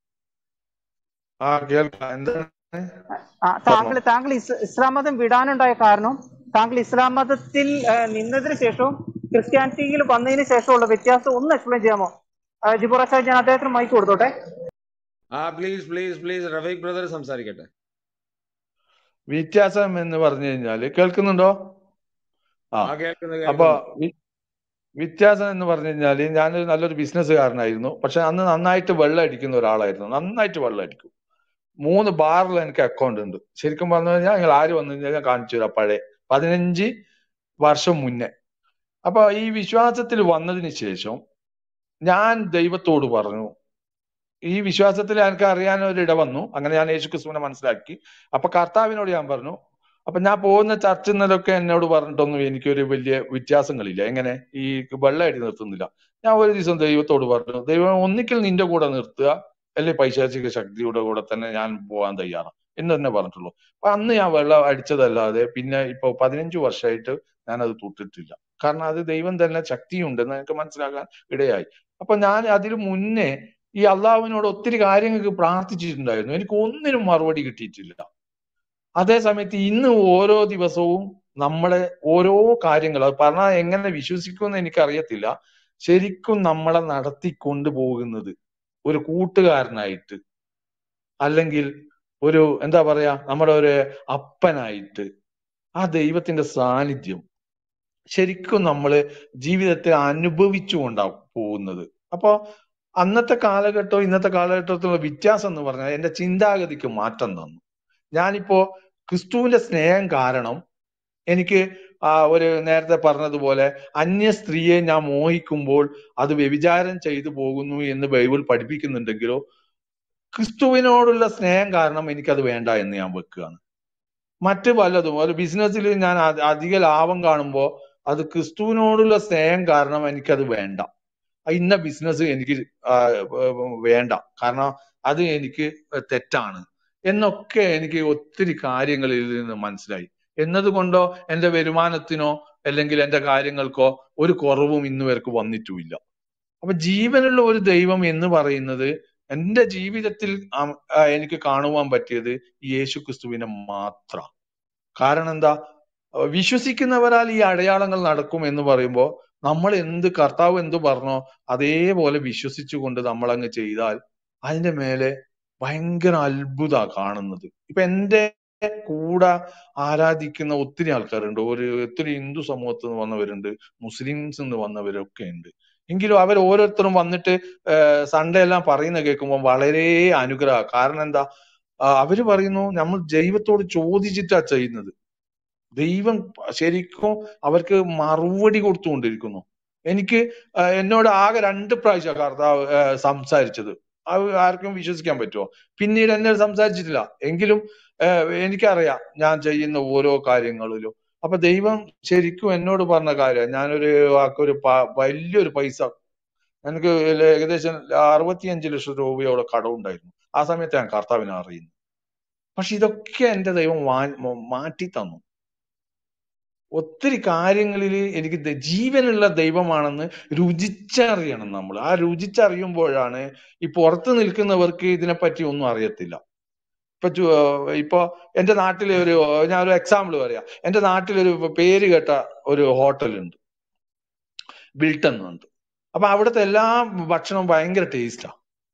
ആ കേൾക്കാം എന്താണ് ആ, താങ്കൾ താങ്കൾ ഇസ് ഇസ്ലാം മതം വിടാനുണ്ടായ കാരണം താങ്കൾ ഇസ്ലാം മതത്തിൽ ആ, നിന്നതിന് ശേഷവും ക്രിസ്ത്യാനിറ്റിയിൽ വന്നതിന് ശേഷമുള്ള വ്യത്യാസം ഒന്ന് എക്സ്പ്ലെയിൻ ചെയ്യാമോ ആ, ജിബോർ അച്ഛാ ഞാൻ അദ്ദേഹത്തിന് മൈക്ക് കൊടുത്തോട്ടെ ആ please please please Rafeeq brother സംസാരിക്കട്ടെ വ്യത്യാസം എന്ന് പറഞ്ഞു കഴിഞ്ഞാല് കേൾക്കുന്നുണ്ടോ ആ ആ കേൾക്കുന്നു അപ്പൊ കേൾക്കുന്നു വി- വ്യത്യാസം എന്ന് പറഞ്ഞു കഴിഞ്ഞാല് ഞാനൊരു നല്ലൊരു ബിസിനസ്സുകാരനായിരുന്നു പക്ഷെ അന്ന് നന്നായിട്ട് വെള്ളം അടിക്കുന്ന ഒരാളായിരുന്നു നന്നായിട്ട് വെള്ളം അടിക്കും മൂന്ന് ബാറിൽ എനിക്ക് അക്കൗണ്ട് ഉണ്ട് ശരിക്കും പറഞ്ഞു കഴിഞ്ഞാൽ നിങ്ങൾ ആര് വന്നു കഴിഞ്ഞാൽ ഞാൻ കാണിച്ചു തരാം പഴയ പതിനഞ്ച് വർഷം മുന്നേ അപ്പൊ ഈ വിശ്വാസത്തിൽ വന്നതിന് ശേഷം ഞാൻ ദൈവത്തോട് പറഞ്ഞു ഈ വിശ്വാസത്തിൽ എനിക്ക് അറിയാൻ ഒരു ഇട വന്നു അങ്ങനെ ഞാൻ യേശു ക്രിസ്തുവിനെ മനസ്സിലാക്കി അപ്പൊ കർത്താവിനോട് ഞാൻ പറഞ്ഞു അപ്പൊ ഞാൻ പോകുന്ന ചർച്ചിന്നതൊക്കെ എന്നോട് പറഞ്ഞിട്ടൊന്നും എനിക്കൊരു വലിയ വ്യത്യാസങ്ങളില്ല എങ്ങനെ ഈ വെള്ളം അടി നിർത്തുന്നില്ല ഞാൻ ഒരു ദിവസം ദൈവത്തോട് പറഞ്ഞു ദൈവം ഒന്നിക്കൽ നിന്റെ കൂടെ നിർത്തുക അല്ലെ പൈശാചിക ശക്തിയുടെ കൂടെ തന്നെ ഞാൻ പോകാൻ തയ്യാറാണ് എന്ന് തന്നെ പറഞ്ഞിട്ടുള്ളൂ അപ്പൊ അന്ന് ഞാൻ വെള്ളം അടിച്ചതല്ലാതെ പിന്നെ ഇപ്പൊ പതിനഞ്ചു വർഷമായിട്ട് ഞാൻ അത് തൊട്ടിട്ടില്ല കാരണം അത് ദൈവം തന്നെ ശക്തിയുണ്ടെന്ന് എനിക്ക് മനസ്സിലാക്കാൻ ഇടയായി അപ്പൊ ഞാൻ അതിനു മുന്നേ ഈ അള്ളാഹുവിനോട് ഒത്തിരി കാര്യങ്ങൾക്ക് പ്രാർത്ഥിച്ചിട്ടുണ്ടായിരുന്നു എനിക്ക് ഒന്നിനും മറുപടി കിട്ടിയിട്ടില്ല അതേ സമയത്ത് ഇന്ന് ഓരോ ദിവസവും നമ്മളെ ഓരോ കാര്യങ്ങൾ അത് പറഞ്ഞാൽ എങ്ങനെ വിശ്വസിക്കുമെന്ന് എനിക്കറിയത്തില്ല ശരിക്കും നമ്മളെ നടത്തിക്കൊണ്ടു പോകുന്നത് ഒരു കൂട്ടുകാരനായിട്ട് അല്ലെങ്കിൽ ഒരു എന്താ പറയാ നമ്മുടെ ഒരു അപ്പനായിട്ട് ആ ദൈവത്തിന്റെ സാന്നിധ്യം ശരിക്കും നമ്മൾ ജീവിതത്തെ അനുഭവിച്ചുകൊണ്ടാണ് പോകുന്നത് അപ്പൊ അന്നത്തെ കാലഘട്ടവും ഇന്നത്തെ കാലഘട്ടത്തിലുള്ള വ്യത്യാസം എന്ന് പറഞ്ഞാൽ എന്റെ ചിന്താഗതിക്ക് മാറ്റം തന്നു ഞാനിപ്പോ ക്രിസ്തുവിന്റെ സ്നേഹം കാരണം എനിക്ക് ആ ഒരു നേരത്തെ പറഞ്ഞതുപോലെ അന്യ സ്ത്രീയെ ഞാൻ മോഹിക്കുമ്പോൾ അത് വ്യഭിചാരം ചെയ്തു പോകുന്നു എന്ന് ബൈബിൾ പഠിപ്പിക്കുന്നുണ്ടെങ്കിലോ ക്രിസ്തുവിനോടുള്ള സ്നേഹം കാരണം എനിക്കത് വേണ്ട എന്ന് ഞാൻ വെക്കുകയാണ് മറ്റ് പലതും ഒരു ബിസിനസ്സിൽ ഞാൻ അ- അധിക ലാഭം കാണുമ്പോൾ അത് ക്രിസ്തുവിനോടുള്ള സ്നേഹം കാരണം എനിക്കത് വേണ്ട ആ ഇന്ന ബിസിനസ് എനിക്ക് ആ, ഏർ വേണ്ട കാരണം അത് എനിക്ക് തെറ്റാണ് എന്നൊക്കെ എനിക്ക് ഒത്തിരി കാര്യങ്ങളിൽ നിന്ന് മനസ്സിലായി എന്നതുകൊണ്ടോ എന്റെ വരുമാനത്തിനോ അല്ലെങ്കിൽ എന്റെ കാര്യങ്ങൾക്കോ ഒരു കുറവും ഇന്ന് വരെക്ക് വന്നിട്ടുമില്ല അപ്പൊ ജീവനുള്ള ഒരു ദൈവം എന്ന് പറയുന്നത് എന്റെ ജീവിതത്തിൽ ആ- ആ എനിക്ക് കാണുവാൻ പറ്റിയത് ഈ യേശു ക്രിസ്തുവിനെ മാത്രം കാരണം എന്താ അഹ് വിശ്വസിക്കുന്നവരാൽ ഈ അടയാളങ്ങൾ നടക്കും എന്ന് പറയുമ്പോൾ നമ്മൾ എന്ത് കർത്താവ് എന്ത് പറഞ്ഞോ അതേപോലെ വിശ്വസിച്ചുകൊണ്ട് നമ്മൾ അങ്ങ് ചെയ്താൽ അതിന്റെ മേലെ ഭയങ്കര അത്ഭുത കാണുന്നത് ഇപ്പൊ എന്റെ കൂടെ ആരാധിക്കുന്ന ഒത്തിരി ആൾക്കാരുണ്ട് ഒരു ഒത്തിരി ഹിന്ദു സമൂഹത്തിൽ നിന്ന് വന്നവരുണ്ട് മുസ്ലിംസ് നിന്ന് വന്നവരൊക്കെ ഉണ്ട് എങ്കിലും അവർ ഓരോരുത്തരും വന്നിട്ട് സൺഡേ എല്ലാം പറയുന്ന കേൾക്കുമ്പോൾ വളരെ അനുഗ്രഹ കാരണം എന്താ ആ, അവര് പറയുന്നു നമ്മൾ ദൈവത്തോട് ചോദിച്ചിട്ടാ ചെയ്യുന്നത് ദൈവം ശരിക്കും അവർക്ക് മറുപടി കൊടുത്തുകൊണ്ടിരിക്കുന്നു എനിക്ക് ആ, എന്നോട് ആകെ രണ്ട് പ്രാവശ്യം കർത്താവ് ആ, സംസാരിച്ചത് അത് ആർക്കും വിശ്വസിക്കാൻ പറ്റുമോ പിന്നീട് എന്നോട് സംസാരിച്ചിട്ടില്ല എങ്കിലും ആ, എനിക്കറിയാം ഞാൻ ചെയ്യുന്ന ഓരോ കാര്യങ്ങളിലും അപ്പൊ ദൈവം ശരിക്കും എന്നോട് പറഞ്ഞ കാര്യം ഞാനൊരു ഒരു പ- വലിയൊരു പൈസ എനിക്ക് ഏകദേശം അറുപത്തിയഞ്ച് ലക്ഷം രൂപയോളം കടമുണ്ടായിരുന്നു ആ സമയത്ത് ഞാൻ കർത്താവിനെ അറിയുന്നു പക്ഷെ ഇതൊക്കെ എന്റെ ദൈവം മാ- മാറ്റി തന്നു ഒത്തിരി കാര്യങ്ങളിൽ എനിക്ക് ദ- ജീവനുള്ള ദൈവമാണെന്ന് രുചിച്ചറിയണം നമ്മൾ ആ രുചിച്ചറിയുമ്പോഴാണ് ഈ പുറത്ത് നിൽക്കുന്നവർക്ക് ഇതിനെപ്പറ്റി ഒന്നും അറിയത്തില്ല ഇപ്പൊ ചു- ഇപ്പൊ എന്റെ നാട്ടിലെ ഒരു ഞാൻ ഒരു എക്സാമ്പിൾ പറയാം എന്റെ നാട്ടിലൊരു പേര് കേട്ട ഒരു ഹോട്ടലുണ്ട് ബിൽട്ടൺ എന്നുണ്ട് അപ്പൊ അവിടുത്തെ എല്ലാ ഭക്ഷണവും ഭയങ്കര ടേസ്റ്റാ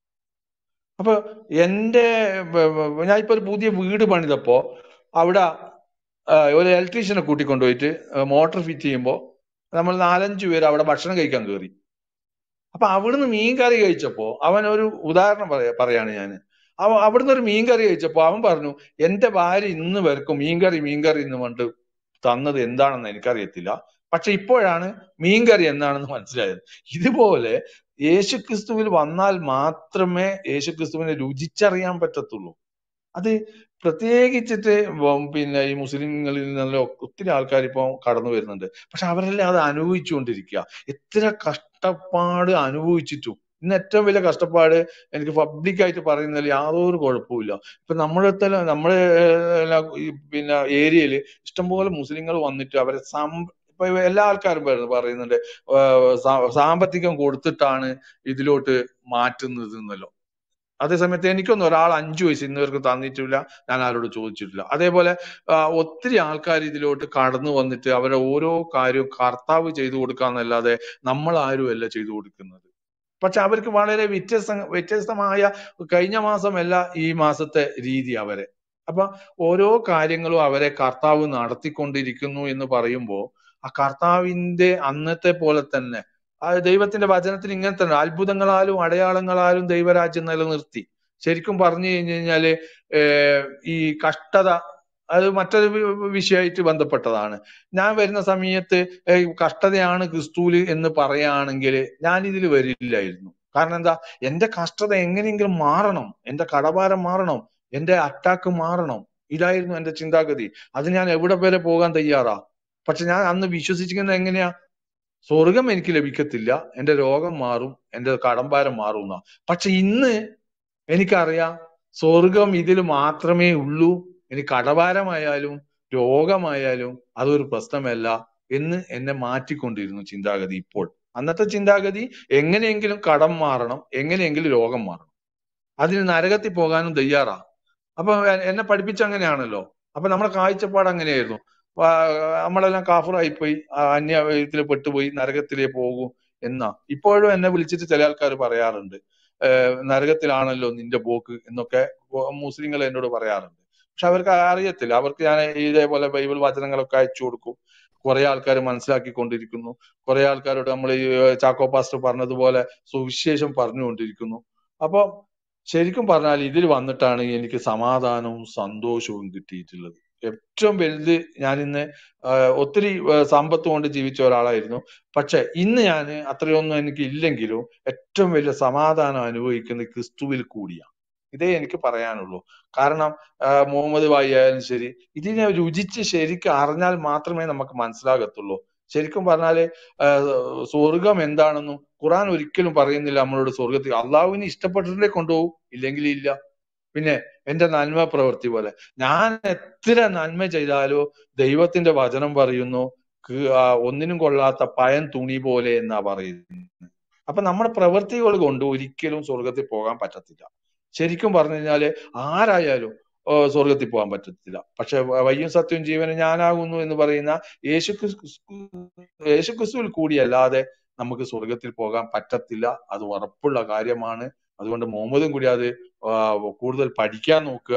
അപ്പൊ എന്റെ ബ- ബ- ഞാൻ ഇപ്പൊ ഒരു പുതിയ വീട് പണിതപ്പോ അവിടെ ആ, ഒരു ഇലക്ട്രീഷ്യനെ കൂട്ടിക്കൊണ്ടുപോയിട്ട് മോട്ടോർ ഫിറ്റ് ചെയ്യുമ്പോൾ നമ്മൾ നാലഞ്ച് പേര് അവിടെ ഭക്ഷണം കഴിക്കാൻ കയറി അപ്പൊ അവിടുന്ന് മീൻ കറി കഴിച്ചപ്പോ അവൻ ഒരു ഉദാഹരണം പറയാ പറയാണ് ഞാൻ അവ അവിടുന്ന് ഒരു മീൻ കറി കഴിച്ചപ്പോ അവൻ പറഞ്ഞു എന്റെ ഭാര്യ ഇന്ന് വരക്കും മീൻകറി മീൻകറി എന്ന് പറഞ്ഞിട്ട് തന്നത് എന്താണെന്ന് എനിക്കറിയത്തില്ല പക്ഷെ ഇപ്പോഴാണ് മീൻകറി എന്താണെന്ന് മനസ്സിലായത് ഇതുപോലെ യേശുക്രിസ്തുവിൽ വന്നാൽ മാത്രമേ യേശുക്രിസ്തുവിനെ രുചിച്ചറിയാൻ പറ്റത്തുള്ളൂ അത് പ്രത്യേകിച്ചിട്ട് വ- പിന്നെ ഈ മുസ്ലിങ്ങളിൽ നിന്നുള്ള ഒത്തിരി ആൾക്കാർ ഇപ്പൊ കടന്നു വരുന്നുണ്ട് പക്ഷെ അവരെല്ലാം അത് അനുഭവിച്ചുകൊണ്ടിരിക്കുക എത്ര കഷ്ടപ്പാട് അനുഭവിച്ചിട്ടും ഇന്ന് ഏറ്റവും വലിയ കഷ്ടപ്പാട് എനിക്ക് പബ്ലിക്കായിട്ട് പറയുന്നതിൽ യാതൊരു കുഴപ്പമില്ല ഇപ്പൊ നമ്മുടെ അടുത്ത് നമ്മുടെ ഏഹ്, ഈ പിന്നെ ഏരിയയിൽ ഇഷ്ടംപോലെ മുസ്ലിങ്ങൾ വന്നിട്ട് അവരെ സം ഇപ്പൊ എല്ലാ ആൾക്കാരും പറയുന്നു- പറയുന്നുണ്ട് ഏഹ്, സാ- സാമ്പത്തികം കൊടുത്തിട്ടാണ് ഇതിലോട്ട് മാറ്റുന്നത് എന്നല്ലോ അതേസമയത്ത് എനിക്കൊന്നും ഒരാൾ അഞ്ചു വയസ്സ് ഇന്നുവർക്ക് തന്നിട്ടില്ല ഞാൻ ആരോട് ചോദിച്ചിട്ടില്ല അതേപോലെ ആ, ഒത്തിരി ആൾക്കാർ ഇതിലോട്ട് കടന്നു വന്നിട്ട് അവരെ ഓരോ കാര്യവും കർത്താവ് ചെയ്തു കൊടുക്കാന്നല്ലാതെ നമ്മൾ ആരുമല്ല ചെയ്തു കൊടുക്കുന്നത് പക്ഷെ അവർക്ക് വളരെ വ്യത്യസ്ത വ്യത്യസ്തമായ കഴിഞ്ഞ മാസമല്ല ഈ മാസത്തെ രീതി അവരെ അപ്പൊ ഓരോ കാര്യങ്ങളും അവരെ കർത്താവ് നടത്തിക്കൊണ്ടിരിക്കുന്നു എന്ന് പറയുമ്പോൾ ആ കർത്താവിന്റെ അന്നത്തെ പോലെ തന്നെ ആ ദൈവത്തിന്റെ വചനത്തിൽ ഇങ്ങനെ തന്നെ അത്ഭുതങ്ങളാലും അടയാളങ്ങളാലും ദൈവരാജ്യം നിലനിർത്തി ശരിക്കും പറഞ്ഞു കഴിഞ്ഞു കഴിഞ്ഞാല് ഏർ ഈ കഷ്ടത അത് മറ്റൊരു വി- വിഷയമായിട്ട് ബന്ധപ്പെട്ടതാണ് ഞാൻ വരുന്ന സമയത്ത് ഏർ കഷ്ടതയാണ് ക്രിസ്തുവിൽ എന്ന് പറയുകയാണെങ്കിൽ ഞാൻ ഇതിൽ വരില്ലായിരുന്നു കാരണം എന്താ എന്റെ കഷ്ടത എങ്ങനെയെങ്കിലും മാറണം എന്റെ കടഭാരം മാറണം എന്റെ അറ്റാക്ക് മാറണം ഇതായിരുന്നു എന്റെ ചിന്താഗതി അത് ഞാൻ എവിടെ വരെ പോകാൻ തയ്യാറാ പക്ഷെ ഞാൻ അന്ന് വിശ്വസിക്കുന്നത് എങ്ങനെയാ സ്വർഗം എനിക്ക് ലഭിക്കത്തില്ല എന്റെ രോഗം മാറും എന്റെ കടംഭാരം മാറും എന്നാ പക്ഷെ ഇന്ന് എനിക്കറിയാം സ്വർഗം ഇതിൽ മാത്രമേ ഉള്ളൂ ഇനി കടഭാരമായാലും രോഗമായാലും അതൊരു പ്രശ്നമല്ല എന്ന് എന്നെ മാറ്റിക്കൊണ്ടിരുന്നു ചിന്താഗതി ഇപ്പോൾ അന്നത്തെ ചിന്താഗതി എങ്ങനെയെങ്കിലും കടം മാറണം എങ്ങനെയെങ്കിലും രോഗം മാറണം അതിന് നരകത്തിൽ പോകാനും തയ്യാറാ അപ്പൊ എ- എന്നെ പഠിപ്പിച്ച അങ്ങനെയാണല്ലോ അപ്പൊ നമ്മുടെ കാഴ്ചപ്പാട് അങ്ങനെയായിരുന്നു വാ- നമ്മളെല്ലാം കാഫറായിപ്പോയി ആ അന്യ ഇതിൽ പെട്ടുപോയി നരകത്തിലേ പോകൂ എന്നാ ഇപ്പോഴും എന്നെ വിളിച്ചിട്ട് ചില ആൾക്കാർ പറയാറുണ്ട് ഏഹ് നരകത്തിലാണല്ലോ നിന്റെ പോക്ക് എന്നൊക്കെ മുസ്ലിങ്ങൾ എന്നോട് പറയാറുണ്ട് പക്ഷെ അവർക്ക് അറിയത്തില്ല അവർക്ക് ഞാൻ ഇതേപോലെ ബൈബിൾ വചനങ്ങളൊക്കെ അയച്ചു കൊടുക്കും കുറെ ആൾക്കാർ മനസ്സിലാക്കിക്കൊണ്ടിരിക്കുന്നു കുറെ ആൾക്കാരോട് നമ്മൾ ഈ ചാക്കോ പാസ്റ്റർ പറഞ്ഞതുപോലെ സുവിശേഷം പറഞ്ഞുകൊണ്ടിരിക്കുന്നു അപ്പൊ ശരിക്കും പറഞ്ഞാൽ ഇതിൽ വന്നിട്ടാണ് എനിക്ക് സമാധാനവും സന്തോഷവും കിട്ടിയിട്ടുള്ളത് ഏറ്റവും വലുത് ഞാൻ ഇന്ന് ഒത്തിരി ആ, സമ്പത്ത് കൊണ്ട് ജീവിച്ച ഒരാളായിരുന്നു പക്ഷെ ഇന്ന് ഞാൻ അത്രയൊന്നും എനിക്ക് ഇല്ലെങ്കിലും ഏറ്റവും വലിയ സമാധാനം അനുഭവിക്കുന്നത് ക്രിസ്തുവിൽ കൂടിയാണ് ഇതേ എനിക്ക് പറയാനുള്ളൂ കാരണം ആ, മുഹമ്മദ് ഭായി ആയാലും ശരി ഇതിനെ രുചിച്ച് ശരിക്കും അറിഞ്ഞാൽ മാത്രമേ നമുക്ക് മനസ്സിലാകത്തുള്ളൂ ശരിക്കും പറഞ്ഞാല് ആ, സ്വർഗം എന്താണെന്നും ഖുറാൻ ഒരിക്കലും പറയുന്നില്ല നമ്മളോട് സ്വർഗത്തിൽ അള്ളാഹുവിനെ ഇഷ്ടപ്പെട്ടിട്ടേ കൊണ്ടുപോകും ഇല്ലെങ്കിൽ ഇല്ല പിന്നെ എന്റെ നന്മ പ്രവൃത്തി പോലെ ഞാൻ എത്ര നന്മ ചെയ്താലോ ദൈവത്തിന്റെ വചനം പറയുന്നു ക്ക് ആ ഒന്നിനും കൊള്ളാത്ത പയൻ തുണി പോലെ എന്നാ പറയുന്നത് അപ്പൊ നമ്മുടെ പ്രവൃത്തികൾ കൊണ്ട് ഒരിക്കലും സ്വർഗത്തിൽ പോകാൻ പറ്റത്തില്ല ശരിക്കും പറഞ്ഞു കഴിഞ്ഞാല് ആരായാലും ഓ, സ്വർഗത്തിൽ പോകാൻ പറ്റത്തില്ല പക്ഷെ വ- വയ്യും സത്യവും ജീവനും ഞാനാകുന്നു എന്ന് പറയുന്ന യേശു യേശുക്രിസ്തുവിൽ കൂടിയല്ലാതെ നമുക്ക് സ്വർഗത്തിൽ പോകാൻ പറ്റത്തില്ല അത് ഉറപ്പുള്ള കാര്യമാണ് അതുകൊണ്ട് മുഹമ്മദും കൂടി അത് ആ, കൂടുതൽ പഠിക്കാൻ നോക്കുക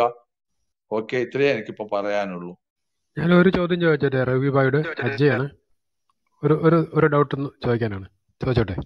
ഓക്കെ ഇത്രയേ എനിക്കിപ്പോ പറയാനുള്ളൂ ഞാൻ ഒരു ചോദ്യം ചോദിച്ചോട്ടെ റവി ഭായിയുടെ അജയാണ് ഒരു ഒരു ഒരു ഡൗട്ട് ഒന്ന് ചോദിക്കാനാണ് ചോദിച്ചോട്ടെ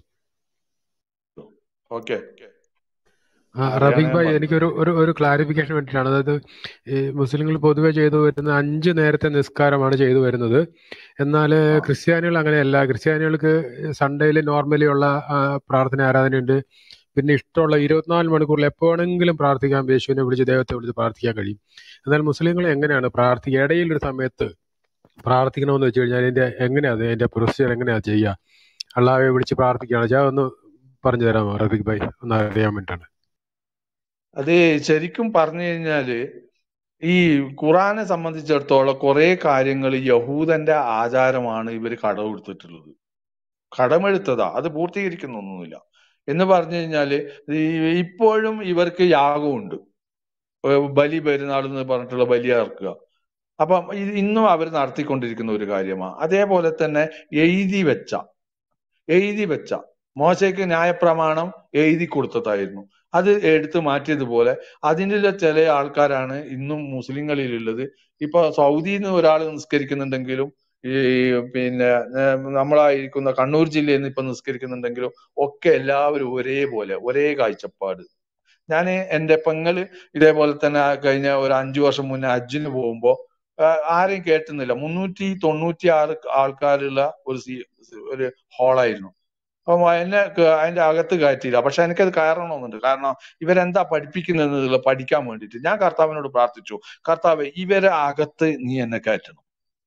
ഓക്കെ ആ അറിയാൻ റഫീഖ് ഞാൻ ഭായ് പറഞ്ഞു എനിക്കൊരു ഒരു ഒരു ക്ലാരിഫിക്കേഷൻ വേണ്ടിയിട്ടാണ് അതായത് ഈ മുസ്ലിങ്ങൾ പൊതുവെ ചെയ്തു വരുന്ന അഞ്ച് നേരത്തെ നിസ്കാരമാണ് ചെയ്തു വരുന്നത് എന്നാൽ ആ ക്രിസ്ത്യാനികൾ അങ്ങനെയല്ല ക്രിസ്ത്യാനികൾക്ക് സൺഡേയിൽ നോർമലി ഉള്ള ആ, പ്രാർത്ഥന ആരാധനയുണ്ട് പിന്നെ ഇഷ്ടമുള്ള ഇരുപത്തിനാല് മണിക്കൂറിൽ എപ്പോഴെങ്കിലും പ്രാർത്ഥിക്കാൻ യേശുവിനെ വിളിച്ച് ദൈവത്തെ വിളിച്ച് പ്രാർത്ഥിക്കാൻ കഴിയും എന്നാൽ മുസ്ലിങ്ങൾ എങ്ങനെയാണ് പ്രാർത്ഥിക്കുക ഇടയിൽ ഒരു സമയത്ത് പ്രാർത്ഥിക്കണമെന്ന് വെച്ച് കഴിഞ്ഞാൽ അതിന്റെ എങ്ങനെയാ അത് അതിന്റെ പ്രൊസീജിയർ എങ്ങനെയാ ചെയ്യുക അള്ളാഹെ വിളിച്ച് പ്രാർത്ഥിക്കുകയാണ് ഞാൻ ഒന്ന് പറഞ്ഞു തരാമോ റഫീഖ് ഭായ് ഒന്ന് അറിയാൻ വേണ്ടിയിട്ടാണ് അത് ശരിക്കും പറഞ്ഞു കഴിഞ്ഞാല് ഈ ഖുറാനെ സംബന്ധിച്ചിടത്തോളം കുറെ കാര്യങ്ങൾ യഹൂദന്റെ ആചാരമാണ് ഇവർ കടമെടുത്തിട്ടുള്ളത് കടമെടുത്തതാ അത് പൂർത്തീകരിക്കുന്നൊന്നുമില്ല എന്ന് പറഞ്ഞു കഴിഞ്ഞാല് ഈ ഇപ്പോഴും ഇവർക്ക് യാഗമുണ്ട് ഏഹ് ബലി പെരുന്നാൾ എന്ന് പറഞ്ഞിട്ടുള്ള ബലി അറക്കുക അപ്പം ഇത് ഇന്നും അവർ നടത്തിക്കൊണ്ടിരിക്കുന്ന ഒരു കാര്യമാണ് അതേപോലെ തന്നെ എഴുതി വെച്ച എഴുതി വെച്ച മോശയ്ക്ക് ന്യായപ്രമാണം എഴുതി കൊടുത്തതായിരുന്നു അത് എടുത്തു മാറ്റിയതുപോലെ അതിൻ്റെ ചില ആൾക്കാരാണ് ഇന്നും മുസ്ലിങ്ങളിലുള്ളത് ഇപ്പൊ സൗദിയിൽ നിന്ന് ഒരാൾ നിസ്കരിക്കുന്നുണ്ടെങ്കിലും ഈ പിന്നെ ഏർ നമ്മളായിരിക്കുന്ന കണ്ണൂർ ജില്ലയിൽ നിന്ന് ഇപ്പൊ നിസ്കരിക്കുന്നുണ്ടെങ്കിലും ഒക്കെ എല്ലാവരും ഒരേപോലെ ഒരേ കാഴ്ചപ്പാട് ഞാൻ എന്റെ പെങ്ങള് ഇതേപോലെ തന്നെ കഴിഞ്ഞ ഒരു അഞ്ചു വർഷം മുന്നേ ഹജ്ജിന് പോകുമ്പോ ആ, ആരെയും കേട്ടുന്നില്ല മുന്നൂറ്റി തൊണ്ണൂറ്റി ആറ് ആൾക്കാരുള്ള ഒരു സീ ഒരു ഹാളായിരുന്നു അപ്പം എന്നെ ക- അതിന്റെ അകത്ത് കയറ്റിയില്ല പക്ഷെ എനിക്കത് കയറണമെന്നുണ്ട് കാരണം ഇവരെന്താ പഠിപ്പിക്കുന്നത് പഠിക്കാൻ വേണ്ടിയിട്ട് ഞാൻ കർത്താവിനോട് പ്രാർത്ഥിച്ചു കർത്താവ് ഇവരെ അകത്ത് നീ എന്നെ കയറ്റണം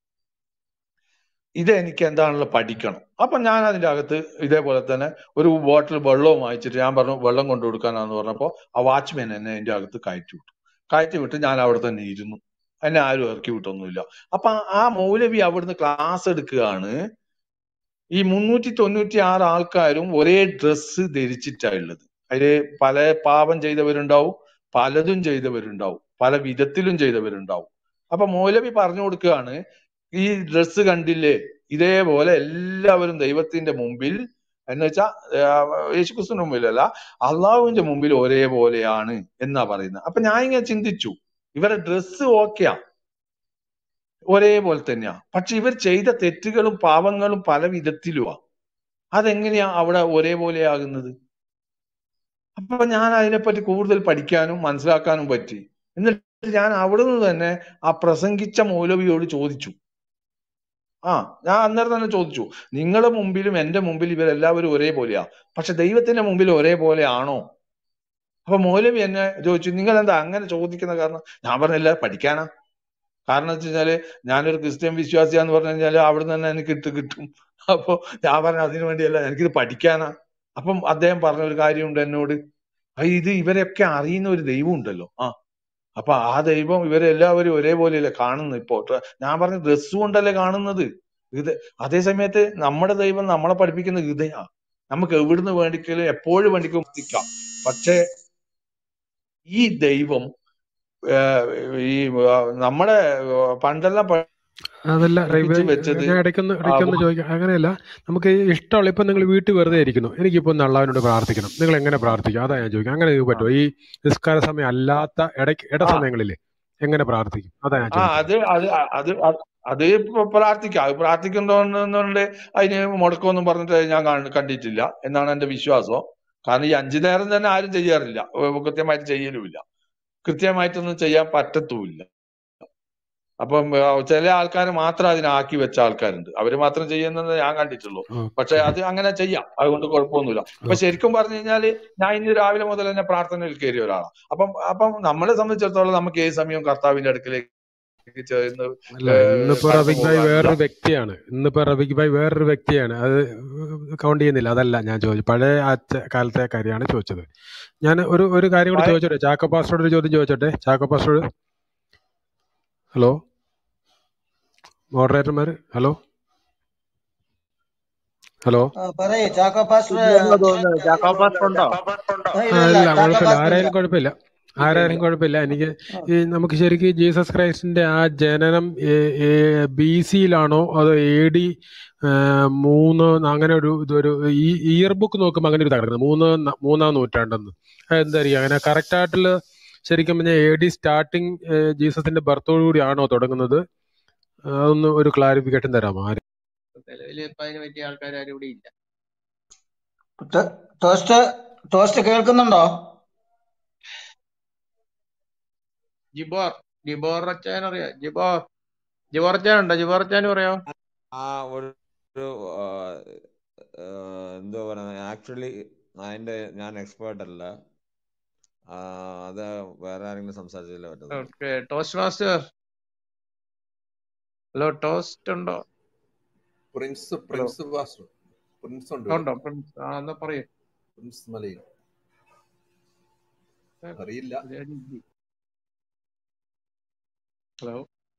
ഇത് എനിക്ക് എന്താണല്ലോ പഠിക്കണം അപ്പൊ ഞാൻ അതിന്റെ അകത്ത് ഇതേപോലെ തന്നെ ഒരു ബോട്ടിൽ വെള്ളവും വാങ്ങിച്ചിട്ട് ഞാൻ പറഞ്ഞു വെള്ളം കൊണ്ടു കൊടുക്കാനാന്ന് പറഞ്ഞപ്പോ ആ വാച്ച്മാൻ എന്നെ അതിന്റെ അകത്ത് കയറ്റി വിട്ടു കയറ്റി വിട്ട് ഞാൻ അവിടെ തന്നെ ഇരുന്നു എന്നെ ആരും ഇറക്കി വിട്ടൊന്നുമില്ല അപ്പൊ ആ മൗലവി അവിടുന്ന് ക്ലാസ് എടുക്കുകയാണ് ഈ മുന്നൂറ്റി തൊണ്ണൂറ്റി ആറ് ആൾക്കാരും ഒരേ ഡ്രസ്സ് ധരിച്ചിട്ടാ ഉള്ളത് അതില് പല പാപം ചെയ്തവരുണ്ടാവും പലതും ചെയ്തവരുണ്ടാവും പല വിധത്തിലും ചെയ്തവരുണ്ടാവും അപ്പൊ മൗലവി പറഞ്ഞു കൊടുക്കുകയാണ് ഈ ഡ്രസ്സ് കണ്ടില്ലേ ഇതേപോലെ എല്ലാവരും ദൈവത്തിന്റെ മുമ്പിൽ എന്ന് വെച്ചാ യേശുക്രിസ്തുവിന്റെ മുമ്പിലല്ല അള്ളാഹുവിന്റെ മുമ്പിൽ ഒരേപോലെയാണ് എന്നാ പറയുന്നത് അപ്പൊ ഞാൻ ഇങ്ങനെ ചിന്തിച്ചു ഇവരുടെ ഡ്രസ്സ് ഓക്കെയാ ഒരേപോലെ തന്നെയാ പക്ഷെ ഇവർ ചെയ്ത തെറ്റുകളും പാപങ്ങളും പല വിധത്തിലുമാ അതെങ്ങനെയാ അവിടെ ഒരേപോലെ ആകുന്നത് അപ്പൊ ഞാൻ അതിനെപ്പറ്റി കൂടുതൽ പഠിക്കാനും മനസ്സിലാക്കാനും പറ്റി എന്നിട്ട് ഞാൻ അവിടെ നിന്ന് തന്നെ ആ പ്രസംഗിച്ച മൗലവിയോട് ചോദിച്ചു ആ ഞാൻ അന്നേരം തന്നെ ചോദിച്ചു നിങ്ങളുടെ മുമ്പിലും എന്റെ മുമ്പിൽ ഇവരെല്ലാവരും ഒരേപോലെയാ പക്ഷെ ദൈവത്തിന്റെ മുമ്പിൽ ഒരേപോലെ ആണോ അപ്പൊ മൗലവി എന്നെ ചോദിച്ചു നിങ്ങൾ എന്താ അങ്ങനെ ചോദിക്കുന്ന കാരണം ഞാൻ പറഞ്ഞില്ല പഠിക്കാനാ കാരണം വെച്ച് കഴിഞ്ഞാല് ഞാനൊരു ക്രിസ്ത്യൻ വിശ്വാസിയാന്ന് പറഞ്ഞു കഴിഞ്ഞാല് അവിടെ തന്നെ എനിക്ക് ഇട്ട് കിട്ടും അപ്പൊ ഞാൻ പറഞ്ഞു അതിനു വേണ്ടിയല്ല എനിക്കിത് പഠിക്കാനാ അപ്പം അദ്ദേഹം പറഞ്ഞ ഒരു കാര്യമുണ്ട് എന്നോട് "ആ, ഇത് ഇവരെയൊക്കെ അറിയുന്ന ഒരു ദൈവം ഉണ്ടല്ലോ ആ അപ്പൊ ആ ദൈവം ഇവരെല്ലാവരും ഒരേപോലെയല്ലേ കാണുന്നത് ഇപ്പോ ട്ര- ഞാൻ പറഞ്ഞ ഡ്രസ് കൊണ്ടല്ലേ കാണുന്നത് ഇത് അതേ സമയത്ത് നമ്മുടെ ദൈവം നമ്മളെ പഠിപ്പിക്കുന്ന ഹൃദയ നമുക്ക് എവിടുന്ന് വേണ്ടിക്കലും എപ്പോഴും വേണ്ടിക്കും എത്തിക്കാം പക്ഷേ ഈ ദൈവം ഏർ, ഈ ആ, നമ്മുടെ ആ, പണ്ടെല്ലാം അതല്ല റൈബേ പഠിപ്പിച്ച് വെച്ചത് ഞാൻ ഇടയ്ക്കൊന്ന് ആ, ഇടയ്ക്കൊന്ന് ചോദിക്കാം അങ്ങനെയല്ല നമുക്ക് ഇഷ്ടമുള്ള ഇപ്പം നിങ്ങൾ വീട്ടിൽ വെറുതെ ഇരിക്കുന്നു എനിക്കിപ്പോൾ ഒന്ന് അള്ളാവിനോട് പ്രാർത്ഥിക്കണം നിങ്ങൾ എങ്ങനെ പ്രാർത്ഥിക്കും അതാ ഞാൻ ചോദിക്കാം അങ്ങനെ നിങ്ങൾക്ക് പറ്റുമോ ഈ നിസ്കാര സമയം അല്ലാത്ത ഇടയ്ക്ക് ഇട ആ സമയങ്ങളിൽ എങ്ങനെ പ്രാർത്ഥിക്കും അതാ ഞാൻ ആ ചോദിക്കുന്നത് അത് അത് അത് അത് അത് ഇപ്പൊ പ്രാർത്ഥിക്കാം അത് പ്രാർത്ഥിക്കുന്നതുകൊണ്ട് അതിന് മുടക്കമൊന്നും പറഞ്ഞിട്ട് ഞാൻ കാണ- കണ്ടിട്ടില്ല എന്നാണ് എന്റെ വിശ്വാസം കാരണം ഈ അഞ്ചു നേരം തന്നെ ആരും ചെയ്യാറില്ല ഏർ കൃത്യമായിട്ട് ചെയ്യലുമില്ല കൃത്യമായിട്ടൊന്നും ചെയ്യാൻ പറ്റത്തുമില്ല അപ്പം ആ, ചില ആൾക്കാർ മാത്രം അതിനാക്കി വെച്ച ആൾക്കാരുണ്ട് അവര് മാത്രം ചെയ്യുന്നത് ഞാൻ കണ്ടിട്ടുള്ളൂ പക്ഷെ ഓക്കെ അത് അങ്ങനെ ചെയ്യാം അതുകൊണ്ട് കുഴപ്പമൊന്നുമില്ല അപ്പൊ ശരിക്കും പറഞ്ഞു കഴിഞ്ഞാല് ഞാൻ ഇന്ന് രാവിലെ മുതൽ തന്നെ പ്രാർത്ഥനയിൽ കയറിയ ഒരാളാണ് അപ്പം അപ്പം നമ്മളെ സംബന്ധിച്ചിടത്തോളം നമുക്ക് ഏത് സമയവും കർത്താവിന്റെ അടുക്കിലേക്ക് ചേർന്ന് അല്ല ഏഹ് ഇന്നിപ്പോ കടന്നു റബിക് ഭായ് പോകാനുള്ള വേറൊരു വ്യക്തിയാണ് ഇന്നിപ്പോ റബിക് ഭായ് വേറൊരു വ്യക്തിയാണ് അത് കൗണ്ട് ചെയ്യുന്നില്ല അതല്ല ഞാൻ ചോദിച്ചു പഴയ ആ ച- കാലത്തെ കാര്യമാണ് ചോദിച്ചത് ഞാൻ ഒരു ഒരു കാര്യം കൂടി ഭയ- ചോദിച്ചോട്ടെ ചാക്കോ പാസ്റ്ററോട് ഒരു ചോദ്യം ചോദിച്ചോട്ടെ ചാക്കോ പാസ്റ്ററോട് ഹലോ മോഡറേറ്റർമാർ ഹലോ ഹലോ ആ, പറയൂ ചാക്കോ പാസ്റ്റർ ഇല്ലെന്ന് തോന്നുന്നത് ജാക്കോ പാസ്റ്റർ ഉണ്ടോ ആ, ആ ഇല്ല ഇല്ല ഇല്ല ചാക്കോ കുഴപ്പമില്ല പാസ്റ്റർ ഇല്ല ആരായാലും കുഴപ്പമില്ല ഇല്ല ആരായാലും ഇല്ല കുഴപ്പമില്ല എനിക്ക് ആ, ഈ നമുക്ക് ശരിക്കും ജീസസ് ക്രൈസ്റ്റിന്റെ ആ ജനനം ബി സിയിലാണോ അതോ എ ഡി മൂന്ന് അങ്ങനെ ഒരു ഇതൊരു ഈ ഇയർ ബുക്ക് നോക്കുമ്പോൾ അങ്ങനെ ഒരു കിടക്കുന്നത് മൂന്ന് ന- മൂന്നാം നൂറ്റാണ്ടെന്ന് എന്തായിരിക്കും അങ്ങനെ കറക്റ്റ് ആയിട്ടുള്ള ശരിക്കും പറഞ്ഞാൽ എ ഡി സ്റ്റാർട്ടിങ് ജീസസിന്റെ ബർത്തോടു കൂടി ആണോ തുടങ്ങുന്നത് അതൊന്ന് ഒരു ക്ലാരിഫിക്കേഷൻ തരാമോ ആര് നിലവിൽ ഇപ്പൊ അതിന് പറ്റിയ ആൾക്കാർ ആരും ഇവിടെ ഇല്ല ടോ- ടോസ്റ്റ് ടോസ്റ്റ് കേൾക്കുന്നുണ്ടോ ജിബോർ ജിബോർ അച്ചാൻ അറിയാം ജിബോർ ജിബോർ അച്ചാൻ ഉണ്ടോ ജിബോർ അച്ചാൻ പറയാമോ ആ ഒരു ഒരു, ആ, ആ, എന്തോ പറയുന്നത് ആക്ച്വലി അതിന്റെ ഞാൻ എക്സ്പേർട്ട് അല്ല ആ, അത് വേറെ ആരെങ്കിലും സംസാരിച്ചില്ല പറ്റുന്നത് okay toast master hello toast ഉണ്ടോ prince hello prince Vasu prince ഉണ്ട് ഇവിടെ ഉണ്ടോ പ്രിൻസ് ആ എന്നാ പറയൂ പ്രിൻസ് മലയിൽ അറിയില്ല ഹലോ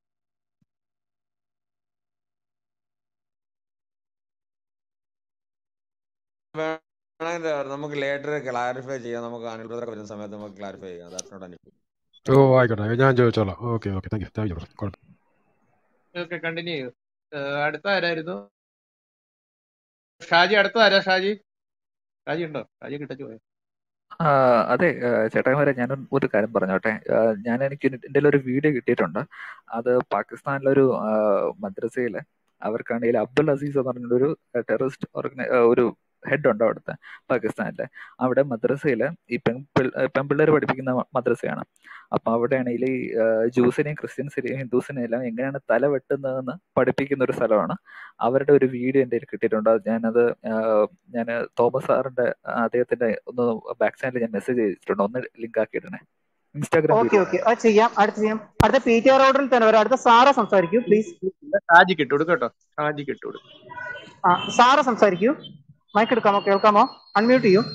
വേണമെങ്കിൽ നമുക്ക് ലേറ്റർ ക്ലാരിഫൈ ചെയ്യാം നമുക്ക് അനിൽ ബ്രദർ വരുന്ന സമയത്ത് നമുക്ക് ക്ലാരിഫൈ ചെയ്യാം ദാറ്റ്സ് നോട്ട് അനിൽ ഓ ആയിക്കോട്ടെ ഞാൻ ചോദിച്ചോളാം okay okay thank you thank you കുഴപ്പം ഓക്കെ കണ്ടിന്യൂ ചെയ്യൂ ഏഹ് അടുത്ത ആരായിരുന്നു ഷാജി അടുത്ത ആരാ ഷാജി രാജി ഉണ്ടോ രാജി കിട്ടച്ചു പോയോ ആ, അതെ ആ, ചേട്ടായിമാരെ ഞാൻ ഒരു കാര്യം പറഞ്ഞോട്ടെ ആ, ഞാൻ എനിക്ക് എൻ്റെ ഒരു വീഡിയോ കിട്ടിയിട്ടുണ്ട് അത് പാകിസ്ഥാനിലൊരു ആ, മദ്രസയില് അവർക്കാണെങ്കിൽ അബ്ദുൽ അസീസ് എന്ന് പറഞ്ഞൊരു ടെററിസ്റ്റ് ഓർഗനൈ ആ, ഒരു ഹെഡ് ഉണ്ട് അവിടുത്തെ പാകിസ്ഥാനിലെ അവിടെ മദ്രസയില് ഈ പെൺ പെൺപിള്ളേർ പഠിപ്പിക്കുന്ന മ- മദ്രസയാണ് അപ്പൊ അവിടെയാണെങ്കിൽ ഈ ആ, ജ്യൂസിനെയും ക്രിസ്ത്യൻസിനെയും ഹിന്ദുസിനെയും എല്ലാം എങ്ങനെയാണ് തല വെട്ടുന്നതെന്ന് പഠിപ്പിക്കുന്ന ഒരു സ്ഥലമാണ് അവരുടെ ഒരു വീഡിയോ എൻ്റെ കയ്യിൽ കിട്ടിയിട്ടുണ്ട് അത് ഞാനത് ഞാൻ തോമസ് സാറിന്റെ ആ, അദ്ദേഹത്തിന്റെ ഒന്ന് ബാക്ക് ചാനലിൽ ഞാൻ മെസ്സേജ് ചെയ്തിട്ടുണ്ട് ഒന്ന് ലിങ്ക് ആക്കിയിടണേ ഇൻസ്റ്റാഗ്രാം ഓക്കെ വീഡിയോ ഓക്കെ അത് ചെയ്യാം അടുത്ത ചെയ്യാം അടുത്ത പി ടി ആർ ഓർഡറിൽ തന്നെ വരാം അടുത്ത സാറ സംസാരിക്കൂ പ്ലീസ് ഷാജിക്ക് ഇട്ട് കൊടുക്കും കേട്ടോ ഷാജിക്ക് ഇട്ട് കൊടുക്കും ആ സാറ സംസാരിക്കൂ മൈക്ക് എടുക്കാമോ കേൾക്കാമോ അൺമ്യൂട്ട് ചെയ്യൂ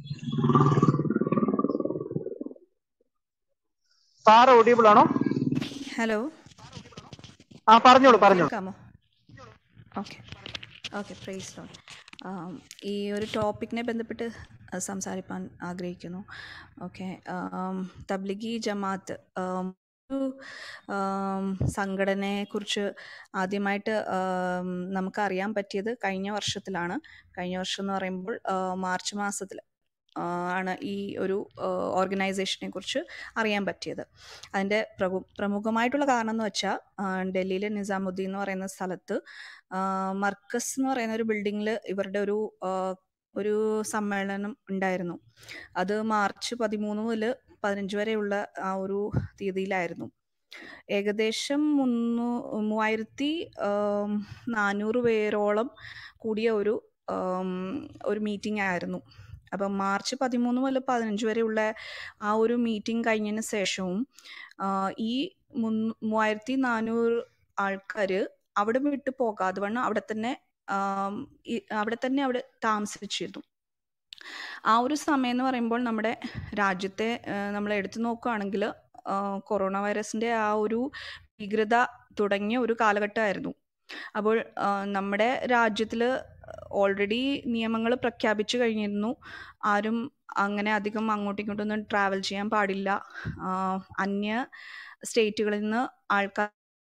സാറ ഓഡിയബിൾ ആണോ ഹലോ ആ പറഞ്ഞോളൂ പറഞ്ഞോളൂ കേൾക്കാമോ ഓക്കെ ഓക്കെ പ്രൈസ് ലോൺ ഈ ഒരു ടോപ്പിക്കിനെ ബന്ധപ്പെട്ട് അഹ് സംസാരിക്കാൻ ആഗ്രഹിക്കുന്നു ഓക്കെ തബ്ലിഗി ജമാഅത്ത് ആം, ഒരു ആം, സംഘടനയെക്കുറിച്ച് ആദ്യമായിട്ട് ആം, നമുക്ക് അറിയാൻ പറ്റിയത് കഴിഞ്ഞ വർഷത്തിലാണ് കഴിഞ്ഞ വർഷം എന്ന് പറയുമ്പോൾ ആ, മാർച്ച് മാസത്തിൽ ആണ് ഈ ഒരു ഓർഗനൈസേഷനെ കുറിച്ച് അറിയാൻ പറ്റിയത് അതിൻ്റെ പ്രഭു പ്രമുഖമായിട്ടുള്ള കാരണം എന്ന് വെച്ചാൽ ഡൽഹിയിലെ നിസാമുദ്ദീൻ എന്ന് പറയുന്ന സ്ഥലത്ത് ആ, മർക്കസ് എന്ന് പറയുന്ന ഒരു ബിൽഡിങ്ങിൽ ഇവരുടെ ഒരു ആ, ഒരു സമ്മേളനം ഉണ്ടായിരുന്നു അത് മാർച്ച് പതിമൂന്ന് മുതൽ പതിനഞ്ച് വരെയുള്ള ആ ഒരു തീയതിയിലായിരുന്നു ഏകദേശം മുന്നൂ മൂവായിരത്തി ആം, നാനൂറ് പേരോളം കൂടിയ ഒരു ആം, ഒരു മീറ്റിംഗ് ആയിരുന്നു അപ്പം മാർച്ച് പതിമൂന്ന് മുതൽ പതിനഞ്ച് വരെയുള്ള ആ ഒരു മീറ്റിംഗ് കഴിഞ്ഞതിന് ശേഷവും ആ, ഈ മുന്ന് മൂവായിരത്തി നാനൂറ് ആൾക്കാർ അവിടെ വിട്ട് പോകാതെ വണ്ണം അവിടെ തന്നെ ആം, ഈ- അവിടെ തന്നെ അവിടെ താമസിച്ചിരുന്നു ആ ഒരു സമയം എന്ന് പറയുമ്പോൾ നമ്മുടെ രാജ്യത്തെ നമ്മൾ എടുത്തു നോക്കുകയാണെങ്കിൽ കൊറോണ വൈറസിൻ്റെ ആ ഒരു ഭീകരത തുടങ്ങിയ ഒരു കാലഘട്ടമായിരുന്നു അപ്പോൾ ആ, നമ്മുടെ രാജ്യത്തിൽ ഓൾറെഡി നിയമങ്ങൾ പ്രഖ്യാപിച്ചു കഴിഞ്ഞിരുന്നു ആരും അങ്ങനെ അധികം അങ്ങോട്ടും ഇങ്ങോട്ടൊന്നും ട്രാവൽ ചെയ്യാൻ പാടില്ല ആ, അന്യ സ്റ്റേറ്റുകളിൽ നിന്ന് ആൾക്കാർ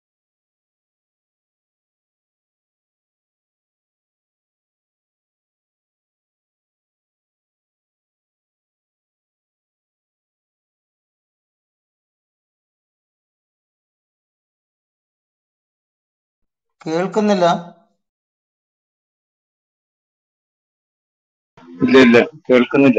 കേൾക്കുന്നില്ല ഇല്ല ഇല്ല കേൾക്കുന്നില്ല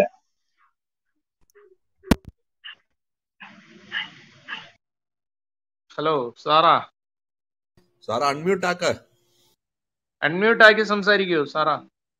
ഹലോ സാറാ സാർ അൺമ്യൂട്ട് ആക്ക അൺമ്യൂട്ട് ആക്കി സംസാരിക്കൂ സാറാ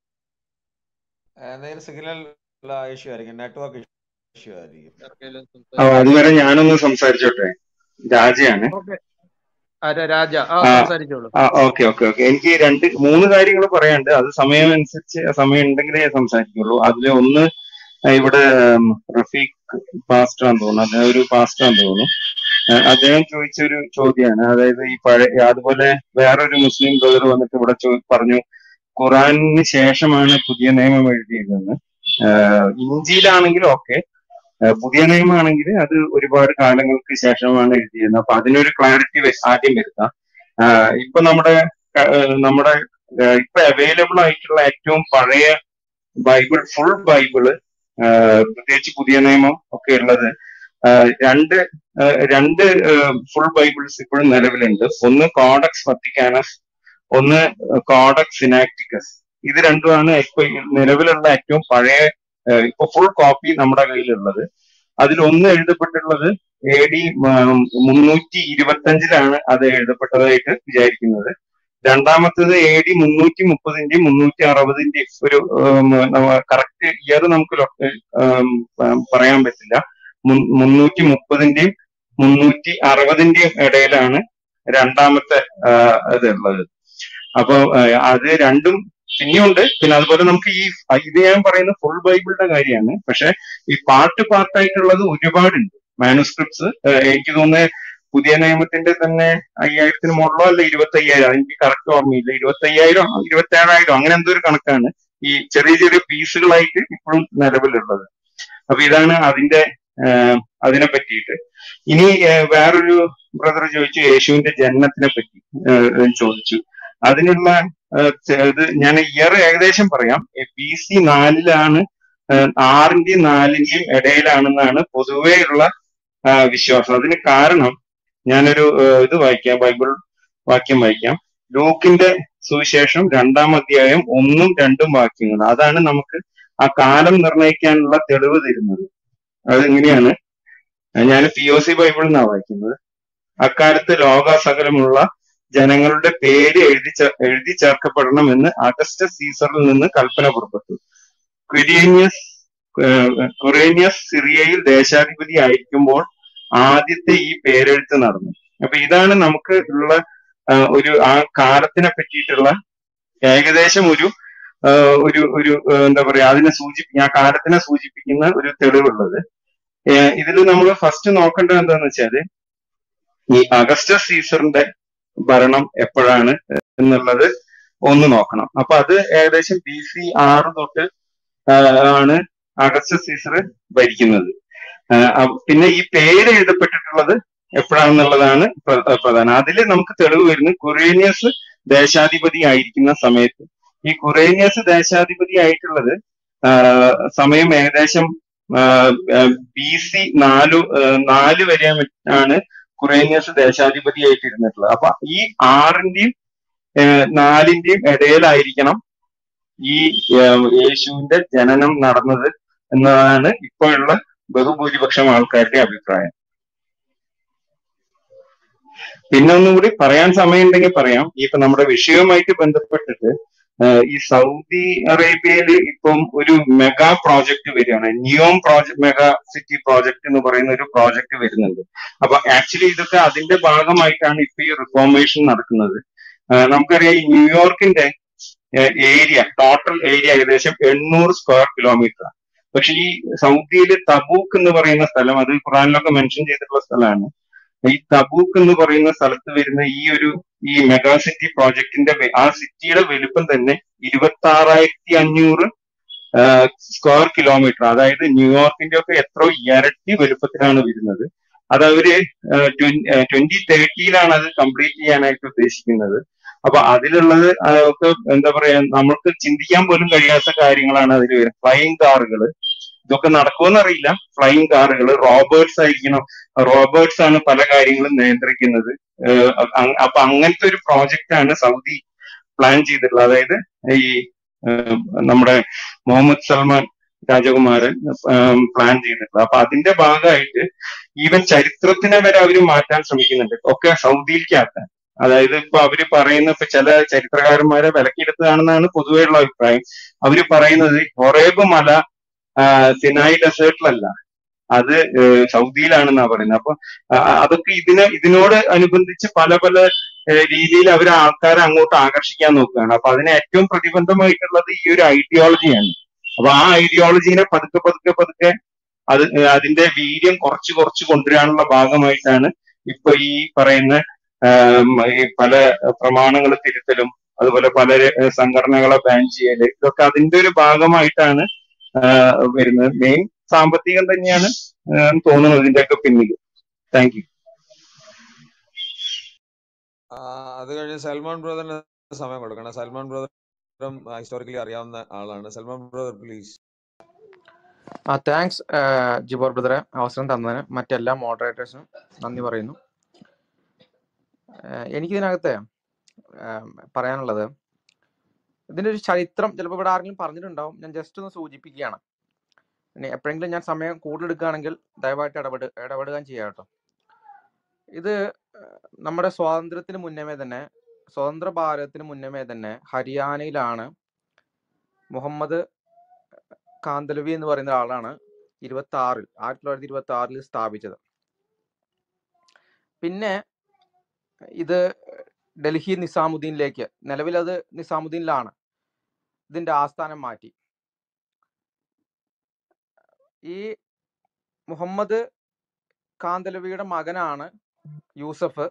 എന്തെങ്കിലും സിഗ്നൽ ഇഷ്യൂ ആയിരിക്കും നെറ്റ്വർക്ക് ഇഷ്യൂ ആയിരിക്കും ആർക്കെങ്കിലും ആ സംസാരിക്കാം അതുവരെ ഞാനൊന്ന് സംസാരിച്ചോട്ടെ രാജയാണ് ഓക്കെ ആരാ രാജ ആ ആ സംസാരിച്ചോളൂ ആ ഓക്കെ ഓക്കെ ഓക്കെ എനിക്ക് രണ്ട് മൂന്ന് കാര്യങ്ങൾ പറയാനുണ്ട് അത് സമയം അനുസരിച്ച് സമയം ഉണ്ടെങ്കിലേ ഞാൻ സംസാരിക്കുള്ളൂ അതിൽ ഒന്ന് ആ, ഇവിടെ ഉം, റഫീഖ് പാസ്റ്റർ ആണെന്ന് തോന്നുന്നു അദ്ദേഹം ഒരു പാസ്റ്റർ ആണെന്ന് തോന്നുന്നു ആ, അദ്ദേഹം ചോദിച്ച ഒരു ചോദ്യമാണ് അതായത് ഈ പഴയ അതുപോലെ വേറൊരു മുസ്ലിം ബ്രദർ വന്നിട്ട് ഇവിടെ ചോ- പറഞ്ഞു ഖുറാനിന് ശേഷമാണ് പുതിയ നിയമം എഴുതിയതെന്ന് ആഹ് ഇഞ്ചിയിലാണെങ്കിലും ഓക്കെ പുതിയ നിയമമാണെങ്കിൽ അത് ഒരുപാട് കാലങ്ങൾക്ക് ശേഷമാണ് എഴുതിയത് അപ്പൊ അതിനൊരു ക്ലാരിറ്റി ആദ്യം വരുത്താം ആഹ് ഇപ്പൊ നമ്മുടെ ക- ആഹ് നമ്മുടെ ആഹ് ഇപ്പൊ അവൈലബിൾ ആയിട്ടുള്ള ഏറ്റവും പഴയ ബൈബിൾ ഫുൾ ബൈബിള് ആഹ് പ്രത്യേകിച്ച് പുതിയ നിയമം ഒക്കെ ഉള്ളത് ആഹ് രണ്ട് ആഹ് രണ്ട് ഫുൾ ബൈബിൾസ് ഇപ്പോഴും നിലവിലുണ്ട് ഒന്ന് കോഡക്സ് വത്തിക്കാനസ് ഒന്ന് കോഡക്സ് സിനാക്ടിക്കസ് ഇത് രണ്ടുമാണ് ഇപ്പൊ നിലവിലുള്ള ഏറ്റവും പഴയ ആഹ് ഇപ്പൊ ഫുൾ കോപ്പി നമ്മുടെ കയ്യിലുള്ളത് അതിൽ ഒന്ന് എഴുതപ്പെട്ടിട്ടുള്ളത് എ ഡി മുന്നൂറ്റി ഇരുപത്തി അഞ്ചിലാണ് അത് എഴുതപ്പെട്ടതായിട്ട് വിചാരിക്കുന്നത് രണ്ടാമത്തത് എ ഡി മുന്നൂറ്റി മുപ്പതിന്റെയും മുന്നൂറ്റി അറുപതിന്റെയും ഒരു കറക്റ്റ് ഇയർ നമുക്ക് ലൊ- ഉം, ഉം, പറയാൻ പറ്റില്ല മുൻ- മുന്നൂറ്റി മുപ്പതിന്റെയും മുന്നൂറ്റി അറുപതിന്റെയും ഇടയിലാണ് രണ്ടാമത്തെ ആ, ഇത് ഉള്ളത് അപ്പൊ ആ, അത് രണ്ടും പിന്നെയുണ്ട് പിന്നെ അതുപോലെ നമുക്ക് ഈ ഇത് ഞാൻ പറയുന്ന ഫുൾ ബൈബിളിന്റെ കാര്യമാണ് പക്ഷെ ഈ പാർട്ട് പാർട്ടായിട്ടുള്ളത് ഒരുപാടുണ്ട് മാനുസ്ക്രിപ്റ്റ്സ് എനിക്ക് തോന്നുന്നത് പുതിയ നിയമത്തിന്റെ തന്നെ അയ്യായിരത്തിന് മുകളിലോ അല്ല ഇരുപത്തി അയ്യായിരം എനിക്ക് കറക്റ്റ് ഓർമ്മയില്ല ഇരുപത്തി അയ്യായിരം ഇരുപത്തി ഏഴായിരം അങ്ങനെ എന്തോ ഒരു കണക്കാണ് ഈ ചെറിയ ചെറിയ പീസുകളായിട്ട് ഇപ്പോഴും നിലവിലുള്ളത് അപ്പൊ ഇതാണ് അതിന്റെ ആഹ് അതിനെ പറ്റിയിട്ട് ഇനി ആഹ് വേറൊരു ബ്രദർ ചോദിച്ചു യേശുവിന്റെ ജനനത്തിനെ പറ്റി ആഹ് ചോദിച്ചു അതിനുള്ള ആ, ചെ- ഇത് ഞാൻ ഇയർ ഏകദേശം പറയാം ബി സി നാലിലാണ് ആ, ആറിന്റെയും നാലിന്റെയും ഇടയിലാണെന്നാണ് പൊതുവെയുള്ള ആ, വിശ്വാസം അതിന് കാരണം ഞാനൊരു ആ, ഇത് വായിക്കാം ബൈബിൾ വാക്യം വായിക്കാം ലൂക്കിന്റെ സുവിശേഷം രണ്ടാം അധ്യായം ഒന്നും രണ്ടും വാക്യങ്ങൾ അതാണ് നമുക്ക് ആ കാലം നിർണ്ണയിക്കാനുള്ള തെളിവ് തരുന്നത് അതെങ്ങനെയാണ് ഞാൻ പി ഒ സി ബൈബിളിൽ നിന്നാണ് വായിക്കുന്നത് അക്കാലത്ത് ലോകാസകലമുള്ള ജനങ്ങളുടെ പേര് എഴുതി ചേ- എഴുതി ചേർക്കപ്പെടണമെന്ന് അഗസ്റ്റസ് സീസറിൽ നിന്ന് കൽപ്പന പുറപ്പെട്ടു ക്വിരീനിയസ് ഏഹ് കുറേനിയസ് സിറിയയിൽ ദേശാധിപതി ആയിരിക്കുമ്പോൾ ആദ്യത്തെ ഈ പേരെഴുത്ത് നടന്നു അപ്പൊ ഇതാണ് നമുക്ക് ഉള്ള ആ, ഒരു ആ കാലത്തിനെ പറ്റിയിട്ടുള്ള ഏകദേശം ഒരു ആ, ഒരു ഒരു ആ, എന്താ പറയാ അതിനെ സൂചിപ്പി ആ കാലത്തിനെ സൂചിപ്പിക്കുന്ന ഒരു തെളിവുള്ളത് ഇതിൽ നമ്മൾ ഫസ്റ്റ് നോക്കേണ്ടത് എന്താന്ന് വെച്ചാല് ഈ അഗസ്റ്റസ് സീസറിന്റെ ഭരണം എപ്പോഴാണ് എന്നുള്ളത് ഒന്ന് നോക്കണം അപ്പൊ അത് ഏകദേശം ബി സി ആറ് തൊട്ട് ആ, ആണ് അഗസ്റ്റസ് സീസർ ഭരിക്കുന്നത് ആ, അ- പിന്നെ ഈ പേര് എഴുതപ്പെട്ടിട്ടുള്ളത് എപ്പോഴാണെന്നുള്ളതാണ് പ്ര- പ്രധാനം അതിൽ നമുക്ക് തെളിവ് വരുന്നത് കുറേനിയസ് ദേശാധിപതി ആയിരിക്കുന്ന സമയത്ത് ഈ കുറേനിയസ് ദേശാധിപതി ആയിട്ടുള്ളത് ആ, സമയം ഏകദേശം ബി സി നാലു ആ, നാല് വരെ ആണ് കുറേനിയസ് ദേശാധിപതി ആയിട്ടിരുന്നിട്ടുള്ളത് അപ്പൊ ഈ ആറിന്റെയും ഏഹ് നാലിന്റെയും ഇടയിലായിരിക്കണം ഈ ഏഹ് യേശുവിന്റെ ജനനം നടന്നത് എന്നതാണ് ഇപ്പോഴുള്ള ബഹുഭൂരിപക്ഷം ആൾക്കാരുടെ അഭിപ്രായം പിന്നെ ഒന്നും കൂടി പറയാൻ സമയമുണ്ടെങ്കിൽ പറയാം ഈ ഇപ്പൊ നമ്മുടെ വിഷയവുമായിട്ട് ബന്ധപ്പെട്ടിട്ട് ഏഹ് ഈ സൗദി അറേബ്യയിൽ ഇപ്പം ഒരു മെഗാ പ്രോജക്റ്റ് വരികയാണ് Neom project mega city project എന്ന് പറയുന്ന ഒരു പ്രോജക്റ്റ് വരുന്നുണ്ട് അപ്പൊ ആക്ച്വലി ഇതൊക്കെ അതിന്റെ ഭാഗമായിട്ടാണ് ഇപ്പൊ ഈ റിഫോർമേഷൻ നടക്കുന്നത് ഏഹ് നമുക്കറിയാം ഈ ന്യൂയോർക്കിന്റെ ഏരിയ ടോട്ടൽ ഏരിയ ഏകദേശം എണ്ണൂറ് സ്ക്വയർ കിലോമീറ്റർ പക്ഷെ ഈ സൗദിയിൽ തബൂക്ക് എന്ന് പറയുന്ന സ്ഥലം അത് ഖുറാനിലൊക്കെ മെൻഷൻ ചെയ്തിട്ടുള്ള സ്ഥലമാണ് ഈ തബൂക്ക് എന്ന് പറയുന്ന സ്ഥലത്ത് വരുന്ന ഈ ഒരു ഈ മെഗാ സിറ്റി പ്രോജക്റ്റിന്റെ വെ- ആ സിറ്റിയുടെ വലുപ്പം തന്നെ ഇരുപത്തി ആറായിരത്തി അഞ്ഞൂറ് സ്ക്വയർ കിലോമീറ്റർ അതായത് ന്യൂയോർക്കിന്റെ ഒക്കെ എത്രയോ ഇരട്ടി വലുപ്പത്തിലാണ് വരുന്നത് അത് അവര് ട്വന്റി തേർട്ടിയിലാണ് അത് കംപ്ലീറ്റ് ചെയ്യാനായിട്ട് ഉദ്ദേശിക്കുന്നത് അപ്പൊ അതിലുള്ളത് ആ, ഒക്കെ എന്താ പറയാ നമുക്ക് ചിന്തിക്കാൻ പോലും കഴിയാത്ത കാര്യങ്ങളാണ് അതിൽ വരുന്നത് ഫ്ലൈയിങ് കാറുകൾ ഇതൊക്കെ നടക്കുമെന്ന് അറിയില്ല ഫ്ലൈയിങ് കാറുകൾ റോബോട്ട്സ് ആയിരിക്കണം റോബോട്ട്സ് ആണ് പല കാര്യങ്ങളും നിയന്ത്രിക്കുന്നത് ഏഹ് അ- അപ്പൊ അങ്ങനത്തെ ഒരു പ്രോജക്റ്റ് ആണ് സൗദി പ്ലാൻ ചെയ്തിട്ടുള്ളത് അതായത് ഈ ഏഹ് നമ്മുടെ മുഹമ്മദ് സൽമാൻ രാജകുമാരൻ പ്ലാൻ ചെയ്തിട്ടുള്ളത് അപ്പൊ അതിന്റെ ഭാഗമായിട്ട് ഈവൻ ചരിത്രത്തിനെ വരെ അവർ മാറ്റാൻ ശ്രമിക്കുന്നുണ്ട് ഒക്കെ സൗദിയിലേക്ക് ആക്കാൻ അതായത് ഇപ്പൊ അവര് പറയുന്ന ഇപ്പൊ ചില ചരിത്രകാരന്മാരെ വിലക്കെടുത്തതാണെന്നാണ് പൊതുവെയുള്ള അഭിപ്രായം അവര് പറയുന്നത് ഹൊറേബ് മല ആ, സിനായി ഡെസേർട്ടിലല്ല അത് ഏഹ് സൗദിയിലാണെന്നാ പറയുന്നത് അപ്പൊ ആ, അതൊക്കെ ഇതിന് ഇതിനോട് അനുബന്ധിച്ച് പല പല ഏഹ് രീതിയിൽ അവർ ആൾക്കാരെ അങ്ങോട്ട് ആകർഷിക്കാൻ നോക്കുകയാണ് അപ്പൊ അതിന് ഏറ്റവും പ്രതിബന്ധമായിട്ടുള്ളത് ഈ ഒരു ഐഡിയോളജിയാണ് അപ്പൊ ആ ഐഡിയോളജീനെ പതുക്കെ പതുക്കെ പതുക്കെ അത് ഏഹ് അതിന്റെ വീര്യം കുറച്ച് കുറച്ച് കൊണ്ടുവരാനുള്ള ഭാഗമായിട്ടാണ് ഇപ്പൊ ഈ പറയുന്ന ആം, ഈ പല പ്രമാണങ്ങൾ തിരുത്തലും അതുപോലെ പല ഏഹ് സംഘടനകളെ ബാൻ ചെയ്യല് ഇതൊക്കെ അതിന്റെ ഒരു ഭാഗമായിട്ടാണ് ആഹ് വരുന്നത് മെയിൻ സാമ്പത്തികം തന്നെയാണ് ആഹ് തോന്നുന്നത് ഇതിന്റെയൊക്കെ പിന്നിൽ താങ്ക് യു ആ, അത് കഴിഞ്ഞ് സൽമാൻ ബ്രദറിന് സമയം കൊടുക്കണം സൽമാൻ ബ്രദറും ഹിസ്റ്റോറിക്കലി അറിയാവുന്ന ആളാണ് സൽമാൻ ബ്രദർ പ്ലീസ് ആ താങ്ക്സ് ജിബോർ ബ്രദറെ അവസരം തന്നതിന് മറ്റെല്ലാ മോഡറേറ്റേഴ്സിനും നന്ദി പറയുന്നു ആഹ് എനിക്കിതിനകത്ത് ആം, പറയാനുള്ളത് ഇതിന്റെ ഒരു ചരിത്രം ചിലപ്പോൾ ഇവിടെ ആരെങ്കിലും പറഞ്ഞിട്ടുണ്ടാവും ഞാൻ ജസ്റ്റ് ഒന്ന് സൂചിപ്പിക്കുകയാണ് ഇനി എപ്പോഴെങ്കിലും ഞാൻ സമയം കൂടുതലെടുക്കുകയാണെങ്കിൽ ദയവായിട്ട് ഇടപെട് ഇടപെടുകയും ചെയ്യാം കേട്ടോ ഇത് ആഹ്, നമ്മുടെ സ്വാതന്ത്ര്യത്തിന് മുന്നമേ തന്നെ സ്വതന്ത്ര ഭാരതത്തിന് മുന്നമേ തന്നെ ഹരിയാനയിലാണ് മുഹമ്മദ് കാന്തലവി എന്ന് പറയുന്ന ആളാണ് ഇരുപത്തി ആറിൽ ആയിരത്തി തൊള്ളായിരത്തി ഇരുപത്തി ആറിൽ സ്ഥാപിച്ചത് പിന്നെ ഇത് ഡൽഹി നിസാമുദ്ദീനിലേക്ക് നിലവിൽ അത് നിസാമുദ്ദീനിലാണ് ഇതിന്റെ ആസ്ഥാനം മാറ്റി ഈ മുഹമ്മദ് കാന്തലവിയുടെ മകനാണ് യൂസഫ്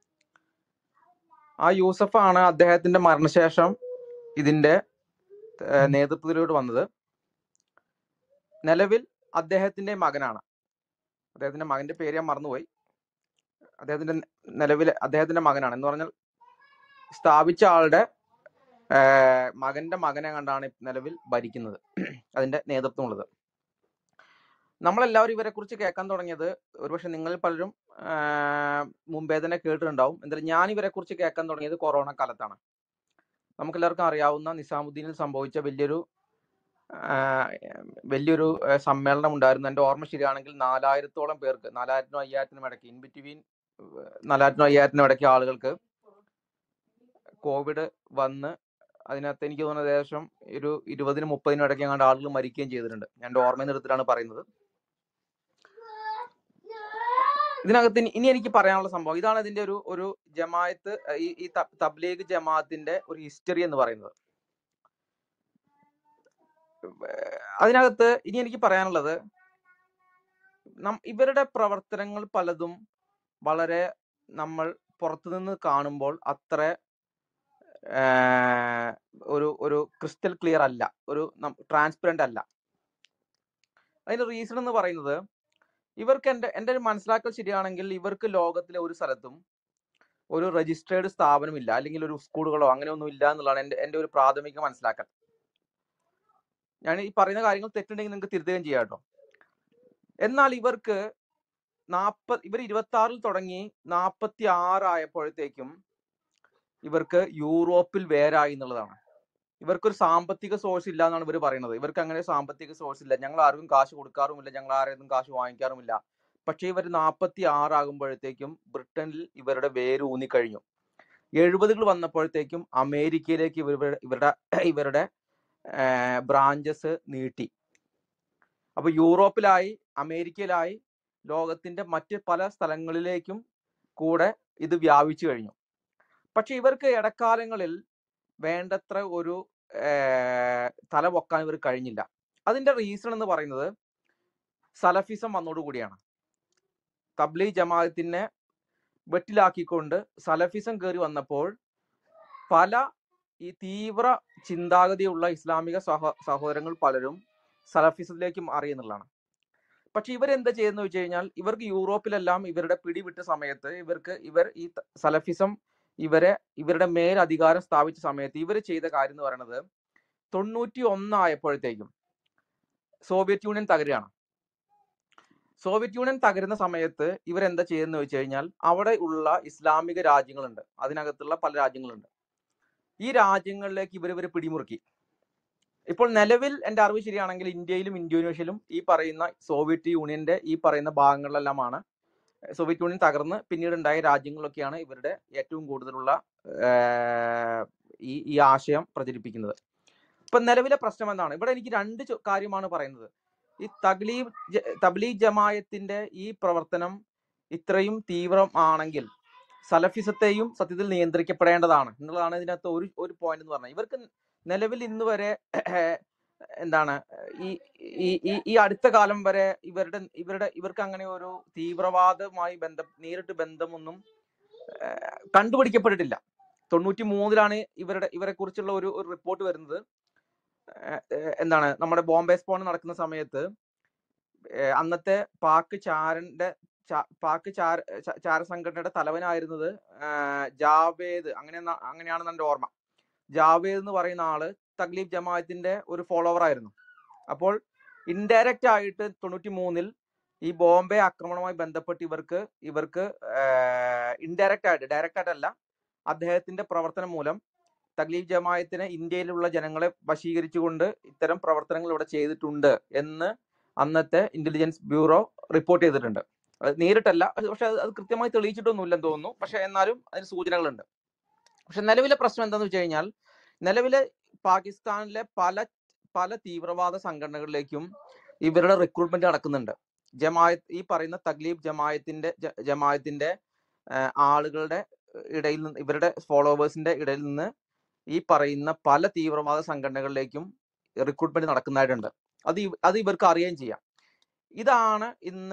ആ യൂസഫാണ് അദ്ദേഹത്തിന്റെ മരണശേഷം ഇതിന്റെ ഏഹ്, നേതൃത്വത്തിലോട്ട് വന്നത് നിലവിൽ അദ്ദേഹത്തിന്റെ മകനാണ് അദ്ദേഹത്തിന്റെ മകന്റെ പേര് ഞാൻ മറന്നുപോയി അദ്ദേഹത്തിന്റെ നിലവിൽ അദ്ദേഹത്തിന്റെ മകനാണ് എന്ന് പറഞ്ഞാൽ സ്ഥാപിച്ച ആളുടെ ആഹ് മകന്റെ മകനെ കണ്ടാണ് നിലവിൽ ഭരിക്കുന്നത് അതിന്റെ നേതൃത്വമുള്ളത് നമ്മളെല്ലാവരും ഇവരെ കുറിച്ച് കേൾക്കാൻ തുടങ്ങിയത് ഒരുപക്ഷെ നിങ്ങളിൽ പലരും ആഹ് മുമ്പേ തന്നെ കേട്ടിട്ടുണ്ടാവും എന്തായാലും ഞാൻ ഇവരെ കുറിച്ച് കേൾക്കാൻ തുടങ്ങിയത് കൊറോണ കാലത്താണ് നമുക്കെല്ലാവർക്കും അറിയാവുന്ന നിസാമുദ്ദീനിൽ സംഭവിച്ച വലിയൊരു ആഹ് വലിയൊരു ആഹ് സമ്മേളനം ഉണ്ടായിരുന്നു എൻ്റെ ഓർമ്മ ശരിയാണെങ്കിൽ നാലായിരത്തോളം പേർക്ക് നാലായിരത്തിനും അയ്യായിരത്തിനും ഇടയ്ക്ക് ഇൻ ബിറ്റ്വീൻ നാലായിരത്തിനും അയ്യായിരത്തിനും ഇടയ്ക്ക് ആളുകൾക്ക് കോവിഡ് വന്ന് അതിനകത്ത് എനിക്ക് തോന്നുന്നത് ഏകദേശം ഒരു ഇരുപതിനും മുപ്പതിനും ഇടയ്ക്ക് അങ്ങാണ്ട് ആളുകൾ മരിക്കുകയും ചെയ്തിട്ടുണ്ട് ഞാൻ എൻ്റെ ഓർമ്മയിൽ നിർത്തിയിട്ടാണ് പറയുന്നത് ഇതിനകത്ത് ഇനി ഇനി എനിക്ക് പറയാനുള്ള സംഭവം ഇതാണ് ഇതിന്റെ ഒരു ഒരു ജമായത്ത് ഈ ഈ ത- തബ്ലീഗ് ജമാഅത്തിന്റെ ഒരു ഹിസ്റ്ററി എന്ന് പറയുന്നത് ഏർ അതിനകത്ത് ഇനി എനിക്ക് പറയാനുള്ളത് നം- ഇവരുടെ പ്രവർത്തനങ്ങൾ പലതും വളരെ നമ്മൾ പുറത്തുനിന്ന് കാണുമ്പോൾ അത്ര ഏർ ഒരു ഒരു ക്രിസ്റ്റൽ ക്ലിയർ അല്ല ഒരു ട്രാൻസ്പെറന്റ് അല്ല അതിന്റെ റീസൺ എന്ന് പറയുന്നത് ഇവർക്ക് എൻ്റെ എൻ്റെ ഒരു മനസ്സിലാക്കൽ ശരിയാണെങ്കിൽ ഇവർക്ക് ലോകത്തിലെ ഒരു സ്ഥലത്തും ഒരു രജിസ്ട്രേഡ് സ്ഥാപനമില്ല അല്ലെങ്കിൽ ഒരു സ്കൂളുകളോ അങ്ങനെ ഒന്നും ഇല്ല എന്നുള്ളതാണ് എൻ്റെ എൻ്റെ ഒരു പ്രാഥമിക മനസ്സിലാക്കൽ ഞാൻ ഈ പറയുന്ന കാര്യങ്ങൾ തെറ്റുണ്ടെങ്കിൽ നിങ്ങൾക്ക് തിരുത്തുകയും ചെയ്യാം കേട്ടോ എന്നാൽ ഇവർക്ക് നാപ്പത് ഇവർ ഇരുപത്തി ആറിൽ തുടങ്ങി നാപ്പത്തി ആറ് ആയപ്പോഴത്തേക്കും ഇവർക്ക് യൂറോപ്പിൽ വേരായി എന്നുള്ളതാണ് ഇവർക്കൊരു സാമ്പത്തിക സോഴ്സ് ഇല്ല എന്നാണ് ഇവർ പറയുന്നത് ഇവർക്ക് അങ്ങനെ സാമ്പത്തിക സോഴ്സ് ഇല്ല ഞങ്ങൾ ആർക്കും കാശ് കൊടുക്കാറുമില്ല ഞങ്ങൾ ആരെയും കാശ് വാങ്ങിക്കാറുമില്ല പക്ഷേ ഇവർ നാൽപ്പത്തി ആറാകുമ്പോഴത്തേക്കും ബ്രിട്ടനിൽ ഇവരുടെ വേര് ഊന്നിക്കഴിഞ്ഞു എഴുപതുകൾ വന്നപ്പോഴത്തേക്കും അമേരിക്കയിലേക്ക് ഇവരുടെ ഇവരുടെ ഇവരുടെ ബ്രാഞ്ചസ് നീട്ടി അപ്പൊ യൂറോപ്പിലായി അമേരിക്കയിലായി ലോകത്തിന്റെ മറ്റ് പല സ്ഥലങ്ങളിലേക്കും കൂടെ ഇത് വ്യാപിച്ചു കഴിഞ്ഞു പക്ഷെ ഇവർക്ക് ഇടക്കാലങ്ങളിൽ വേണ്ടത്ര ഒരു ഏർ, തല പൊക്കാൻ ഇവർ കഴിഞ്ഞില്ല അതിന്റെ റീസൺ എന്ന് പറയുന്നത് സലഫിസം വന്നോടുകൂടിയാണ് തബ്ലീ ജമാഅത്തിനെ വെട്ടിലാക്കിക്കൊണ്ട് സലഫിസം കയറി വന്നപ്പോൾ പല ഈ തീവ്ര ചിന്താഗതിയുള്ള ഇസ്ലാമിക സഹ സഹോദരങ്ങൾ പലരും സലഫിസത്തിലേക്ക് മാറി എന്നുള്ളതാണ് പക്ഷെ ഇവരെന്താ ചെയ്യുന്നത് വെച്ച് കഴിഞ്ഞാൽ ഇവർക്ക് യൂറോപ്പിലെല്ലാം ഇവരുടെ പിടിവിട്ട സമയത്ത് ഇവർക്ക് ഇവർ ഈ ത- സലഫിസം ഇവരെ ഇവരുടെ മേൽ അധികാരം സ്ഥാപിച്ച സമയത്ത് ഇവർ ചെയ്ത കാര്യം എന്ന് പറയുന്നത് തൊണ്ണൂറ്റി ഒന്നായപ്പോഴത്തേക്കും സോവിയറ്റ് യൂണിയൻ തകരുകയാണ് സോവിയറ്റ് യൂണിയൻ തകരുന്ന സമയത്ത് ഇവരെന്താ ചെയ്യുന്നത് വെച്ച് കഴിഞ്ഞാൽ അവിടെ ഉള്ള ഇസ്ലാമിക രാജ്യങ്ങളുണ്ട് അതിനകത്തുള്ള പല രാജ്യങ്ങളുണ്ട് ഈ രാജ്യങ്ങളിലേക്ക് ഇവർ ഇവർ പിടിമുറുക്കി ഇപ്പോൾ നിലവിൽ എൻ്റെ അറിവ് ശരിയാണെങ്കിൽ ഇന്ത്യയിലും ഇന്തോനേഷ്യയിലും ഈ പറയുന്ന സോവിയറ്റ് യൂണിയന്റെ ഈ പറയുന്ന ഭാഗങ്ങളിലെല്ലാമാണ് സോവിയറ്റ് യൂണിയൻ തകർന്ന് പിന്നീട് ഉണ്ടായ രാജ്യങ്ങളിലൊക്കെയാണ് ഇവരുടെ ഏറ്റവും കൂടുതലുള്ള ആഹ്, ഈ ഈ ആശയം പ്രചരിപ്പിക്കുന്നത് ഇപ്പൊ നിലവിലെ പ്രശ്നം എന്താണ് ഇവിടെ എനിക്ക് രണ്ട് ചോ- കാര്യമാണ് പറയുന്നത് ഈ തഗ്ലീബ് ജ- തബ്ലീഗ് ജമായത്തിന്റെ ഈ പ്രവർത്തനം ഇത്രയും തീവ്രമാണെങ്കിൽ സലഫിസത്തെയും സത്യത്തിൽ നിയന്ത്രിക്കപ്പെടേണ്ടതാണ് എന്നുള്ളതാണ് ഇതിനകത്ത് ഒരു ഒരു പോയിന്റ് എന്ന് പറഞ്ഞാൽ ഇവർക്ക് നിലവിൽ ഇന്ന് വരെ എന്താണ് ഈ ഈ ഈ ഈ അടുത്ത കാലം വരെ ഇവരുടെ ഇവരുടെ ഇവർക്ക് അങ്ങനെ ഒരു തീവ്രവാദവുമായി ബന്ധം നേരിട്ട് ബന്ധമൊന്നും ഏഹ്, കണ്ടുപിടിക്കപ്പെട്ടിട്ടില്ല തൊണ്ണൂറ്റി മൂന്നിലാണ് ഇവരുടെ ഇവരെ കുറിച്ചുള്ള ഒരു ഒരു റിപ്പോർട്ട് വരുന്നത് ഏഹ്, ഏഹ്, എന്താണ് നമ്മുടെ ബോംബെ സ്ഫോടനം നടക്കുന്ന സമയത്ത് ഏഹ്, അന്നത്തെ പാക് ചാരന്റെ ചാ- പാക് ചാര ച- ചാര സംഘടനയുടെ തലവനായിരുന്നത് ആഹ്, ജാവേദ് അങ്ങനെ അങ്ങനെയാണെന്ന് എൻ്റെ ഓർമ്മ ജാവേദ് എന്ന് പറയുന്ന ആള് തഗ്ലീബ് ജമാഅത്തിന്റെ ഒരു ഫോളോവർ ആയിരുന്നു അപ്പോൾ ഇൻഡയറക്റ്റ് ആയിട്ട് തൊണ്ണൂറ്റി മൂന്നിൽ ഈ ബോംബെ ആക്രമണവുമായി ബന്ധപ്പെട്ട് ഇവർക്ക് ഇവർക്ക് ഇൻഡയറക്റ്റ് ആയിട്ട് ഡയറക്റ്റ് ആയിട്ടല്ല അദ്ദേഹത്തിന്റെ പ്രവർത്തനം മൂലം തഗ്ലീബ് ജമായത്തിനെ ഇന്ത്യയിലുള്ള ജനങ്ങളെ വശീകരിച്ചുകൊണ്ട് ഇത്തരം പ്രവർത്തനങ്ങൾ ഇവിടെ ചെയ്തിട്ടുണ്ട് എന്ന് അന്നത്തെ ഇന്റലിജൻസ് ബ്യൂറോ റിപ്പോർട്ട് ചെയ്തിട്ടുണ്ട് അത് നേരിട്ടല്ല അത് പക്ഷെ അത് അത് കൃത്യമായി തെളിയിച്ചിട്ടൊന്നുമില്ലെന്ന് തോന്നുന്നു പക്ഷെ എന്നാലും അതിന് സൂചനകളുണ്ട് പക്ഷെ നിലവിലെ പ്രശ്നം എന്താന്ന് വെച്ച് കഴിഞ്ഞാൽ നിലവിലെ പാകിസ്ഥാനിലെ പല പല തീവ്രവാദ സംഘടനകളിലേക്കും ഇവരുടെ റിക്രൂട്ട്മെന്റ് നടക്കുന്നുണ്ട് ജമായത്ത് ഈ പറയുന്ന തഗ്ലീബ് ജമായത്തിന്റെ ജ- ജമായത്തിന്റെ ആഹ് ആളുകളുടെ ഇടയിൽ നിന്ന് ഇവരുടെ ഫോളോവേഴ്സിന്റെ ഇടയിൽ നിന്ന് ഈ പറയുന്ന പല തീവ്രവാദ സംഘടനകളിലേക്കും റിക്രൂട്ട്മെന്റ് നടക്കുന്നതായിട്ടുണ്ട് അത് ഇവ- അത് ഇവർക്ക് അറിയുകയും ചെയ്യാം ഇതാണ് ഇന്ന്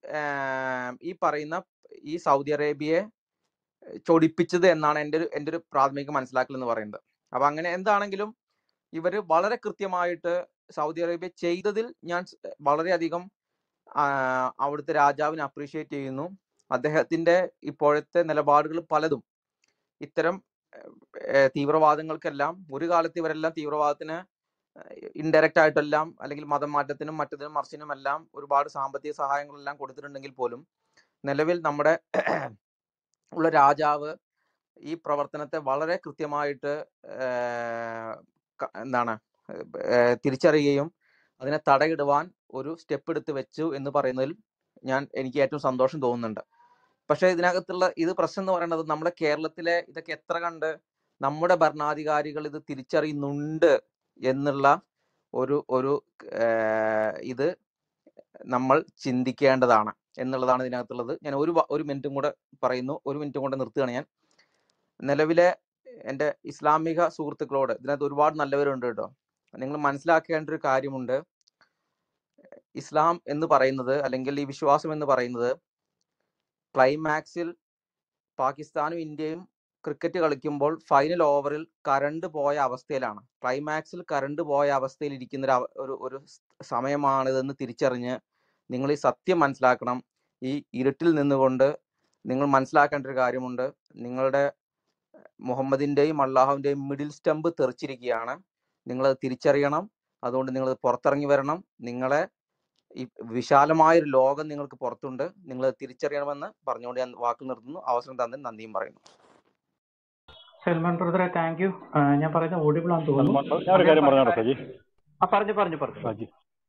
ആഹ് ഈ പറയുന്ന ഈ സൗദി അറേബ്യയെ ചൊടിപ്പിച്ചത് എന്നാണ് എൻ്റെ ഒരു എൻ്റെ ഒരു പ്രാഥമിക മനസ്സിലാക്കൽ എന്ന് പറയുന്നത് അപ്പൊ അങ്ങനെ എന്താണെങ്കിലും ഇവര് വളരെ കൃത്യമായിട്ട് സൗദി അറേബ്യ ചെയ്തതിൽ ഞാൻ സ് വളരെയധികം ആ, അവിടുത്തെ രാജാവിനെ അപ്രീഷിയേറ്റ് ചെയ്യുന്നു അദ്ദേഹത്തിന്റെ ഇപ്പോഴത്തെ നിലപാടുകൾ പലതും ഇത്തരം ഏഹ് തീവ്രവാദങ്ങൾക്കെല്ലാം ഒരു കാലത്ത് ഇവരെല്ലാം തീവ്രവാദത്തിന് ഇൻഡയറക്റ്റ് ആയിട്ടെല്ലാം അല്ലെങ്കിൽ മതം മാറ്റത്തിനും മറ്റതിനും മറിച്ചിനും എല്ലാം ഒരുപാട് സാമ്പത്തിക സഹായങ്ങളെല്ലാം കൊടുത്തിട്ടുണ്ടെങ്കിൽ പോലും നിലവിൽ നമ്മുടെ ഉള്ള രാജാവ് ഈ പ്രവർത്തനത്തെ വളരെ കൃത്യമായിട്ട് ഏഹ് ക- എന്താണ് ഏഹ് തിരിച്ചറിയുകയും അതിനെ തടയിടുവാൻ ഒരു സ്റ്റെപ്പ് എടുത്ത് വെച്ചു എന്ന് പറയുന്നതിൽ ഞാൻ എനിക്ക് ഏറ്റവും സന്തോഷം തോന്നുന്നുണ്ട് പക്ഷേ ഇതിനകത്തുള്ള ഇത് പ്രശ്നം എന്ന് പറയുന്നത് നമ്മുടെ കേരളത്തിലെ ഇതൊക്കെ എത്ര കണ്ട് നമ്മുടെ ഭരണാധികാരികൾ ഇത് തിരിച്ചറിയുന്നുണ്ട് എന്നുള്ള ഒരു ഒരു ഏഹ് ഇത് നമ്മൾ ചിന്തിക്കേണ്ടതാണ് എന്നുള്ളതാണ് ഇതിനകത്തുള്ളത് ഞാൻ ഒരു വ- ഒരു മിനിറ്റും കൂടെ പറയുന്നു ഒരു മിനിറ്റും കൂടെ നിർത്തുകയാണ് ഞാൻ നിലവിലെ എൻ്റെ ഇസ്ലാമിക സുഹൃത്തുക്കളോട് ഇതിനകത്ത് ഒരുപാട് നല്ലവരുണ്ട് കേട്ടോ നിങ്ങൾ മനസ്സിലാക്കേണ്ട ഒരു കാര്യമുണ്ട് ഇസ്ലാം എന്ന് പറയുന്നത് അല്ലെങ്കിൽ ഈ വിശ്വാസം എന്ന് പറയുന്നത് ക്ലൈമാക്സിൽ പാകിസ്ഥാനും ഇന്ത്യയും ക്രിക്കറ്റ് കളിക്കുമ്പോൾ ഫൈനൽ ഓവറിൽ കറണ്ട് പോയ അവസ്ഥയിലാണ് ക്ലൈമാക്സിൽ കറണ്ട് പോയ അവസ്ഥയിൽ ഇരിക്കുന്ന ഒരു അവ- ഒരു ഒരു സ് സമയമാണിതെന്ന് തിരിച്ചറിഞ്ഞ് നിങ്ങൾ ഈ സത്യം മനസ്സിലാക്കണം ഈ ഇരുട്ടിൽ നിന്നുകൊണ്ട് നിങ്ങൾ മനസ്സിലാക്കേണ്ട ഒരു കാര്യമുണ്ട് നിങ്ങളുടെ മുഹമ്മദിന്റെയും അള്ളാഹുവിന്റെയും മിഡിൽ സ്റ്റമ്പ് തെറിച്ചിരിക്കുകയാണ് നിങ്ങളത് തിരിച്ചറിയണം അതുകൊണ്ട് നിങ്ങൾ പുറത്തിറങ്ങി വരണം നിങ്ങളെ ഈ വിശാലമായ ഒരു ലോകം നിങ്ങൾക്ക് പുറത്തുണ്ട് നിങ്ങൾ തിരിച്ചറിയണമെന്ന് പറഞ്ഞുകൊണ്ട് ഞാൻ വാക്ക് നിർത്തുന്നു അവസരം തന്നതിന് നന്ദിയും പറയുന്നു സൽമാൻ ബ്രദറെ താങ്ക് യു ഞാൻ പറയുന്ന ഓഡിബിൾ ആണെന്ന് തോന്നുന്നു സൽമാൻ ഞാൻ ഒരു അദ്ദേഹം കാര്യം പറഞ്ഞ പറഞ്ഞോട്ടെ കാര്യം സജി ആ പറഞ്ഞു പറഞ്ഞു പറഞ്ഞു സജി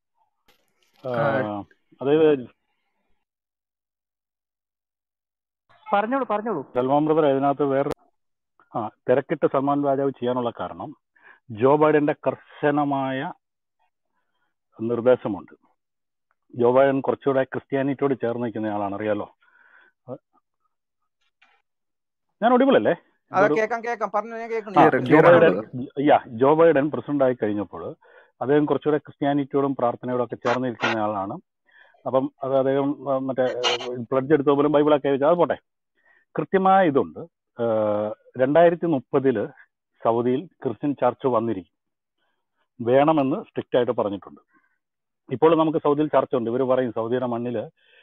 ആ, അതായത് പറഞ്ഞോളൂ പറഞ്ഞോളൂ സൽമാൻ ബ്രദർ ഇതിനകത്ത് വേറെ ആ തിരക്കിട്ട് സൽമാൻ രാജാവ് ചെയ്യാനുള്ള കാരണം ജോ ബൈഡന്റെ കർശനമായ നിർദ്ദേശമുണ്ട് ജോ ബൈഡൻ കുറച്ചുകൂടെ ക്രിസ്ത്യാനിറ്റിയോട് ചേർന്ന് നിൽക്കുന്ന ആളാണ് അറിയാലോ അത് ഞാൻ ഒടിവിളല്ലേ അതെ ഇതൊരു കേക്കാം കേക്കാം പറഞ്ഞു ഞാൻ ആ കേൾക്കുന്നുണ്ട് Joe Biden yeah Joe Biden president ആയി കഴിഞ്ഞപ്പോൾ അദ്ദേഹം കുറച്ചുകൂടെ ക്രിസ്ത്യാനിറ്റിയോടും പ്രാർത്ഥനയോടും ഒക്കെ ചേർന്ന് നിൽക്കുന്ന ആളാണ് അപ്പം അത് അദ്ദേഹം ആ, മറ്റേ പ്ലഡ്ജ് എടുത്ത പോലും ബൈബിളൊക്കെ വെച്ചാൽ അത് പോട്ടെ കൃത്യമായ ഇതുണ്ട് രണ്ടായിരത്തി മുപ്പതില് സൗദിയിൽ ക്രിസ്ത്യൻ ചർച്ച് വന്നിരിക്കും വേണമെന്ന് സ്ട്രിക്റ്റ് ആയിട്ട് പറഞ്ഞിട്ടുണ്ട് ഇപ്പോൾ നമുക്ക് സൗദിയിൽ ചർച്ച ഉണ്ട് ഇവർ പറയും സൗദിയുടെ മണ്ണിൽ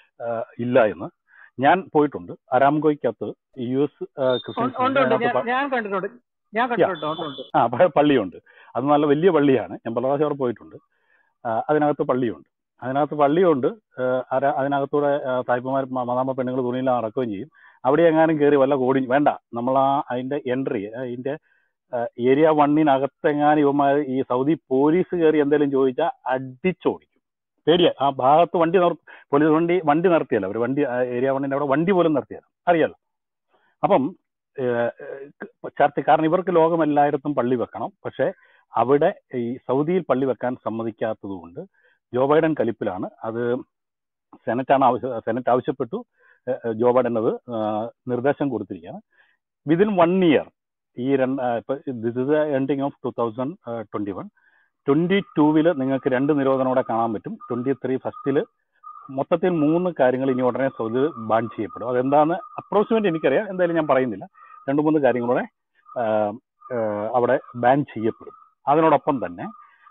ഇല്ല എന്ന് ഞാൻ പോയിട്ടുണ്ട് അരാംകോയ്ക്കകത്ത് യു എസ് ക്രിസ്ത്യൻ ഉണ്ട് ഉണ്ട് ഉണ്ട്. അതിനകത്ത് ഞാൻ പ- ഞാൻ കണ്ടിട്ടുണ്ട് ഞാൻ യാ കണ്ടിട്ടുണ്ട് ഉണ്ട് ഉണ്ട് ആ പ- പള്ളിയുണ്ട് അത് നല്ല വലിയ പള്ളിയാണ് ഞാൻ പല പ്രാവശ്യം അവിടെ പോയിട്ടുണ്ട് ആ, അതിനകത്ത് പള്ളിയുണ്ട് അതിനകത്ത് പള്ളിയുണ്ട് ആ, അര- അതിനകത്തൂടെ ആ, തായ്പമാർ മ- മദാമ്മ പെണ്ണുങ്ങൾ തുണിയെല്ലാം നടക്കുകയും ചെയ്യും അവിടെ എങ്ങാനും കയറി വല്ല കോടി വേണ്ട നമ്മൾ ആ അതിന്റെ എൻട്രി അതിന്റെ ഏരിയ വണ്ണിനകത്തെങ്ങാനും ഇവന്മാർ ഈ സൗദി പോലീസ് കയറി എന്തെങ്കിലും ചോദിച്ചാൽ അടിച്ചോടിക്കും പേടിയാ ആ ഭാഗത്ത് വണ്ടി നിർ പോലീസ് വണ്ടി വണ്ടി നിർത്തിയല്ല അവർ വണ്ടി ഏരിയ വണ്ണിന്റെ അവിടെ വണ്ടി പോലും നിർത്തിയല്ല അറിയാലോ അപ്പം ഏഹ്, ഏഹ്, ചർച്ച കാരണം ഇവർക്ക് ലോകം എല്ലായിടത്തും പള്ളി വെക്കണം പക്ഷെ അവിടെ ഈ സൗദിയിൽ പള്ളി വെക്കാൻ സമ്മതിക്കാത്തത് കൊണ്ട് ജോ ബൈഡൻ കലിപ്പിലാണ് അത് സെനറ്റാണ് ആവശ്യ സെനറ്റ് ആവശ്യപ്പെട്ടു ഏഹ്, ഏഹ്, ജോ ബൈഡൻ അത് ആഹ്, നിർദ്ദേശം കൊടുത്തിരിക്കുകയാണ് വിതിൻ വൺ ഇയർ ഈ രണ്ട് this is ending of two thousand twenty one twenty ടൂവില് നിങ്ങൾക്ക് രണ്ട് നിരോധനോടെ കാണാൻ പറ്റും ട്വന്റി ത്രീ ഫസ്റ്റില് മൊത്തത്തിൽ മൂന്ന് കാര്യങ്ങൾ ഇനി ഉടനെ സൗദി ബാൻ ചെയ്യപ്പെടും അതെന്താന്ന് അപ്രോക്സിമേറ്റ് എനിക്കറിയാം എന്തായാലും ഞാൻ പറയുന്നില്ല രണ്ട് മൂന്ന് കാര്യങ്ങളൂടെ ആഹ്, ആഹ്, അവിടെ ബാൻ ചെയ്യപ്പെടും അതിനോടൊപ്പം തന്നെ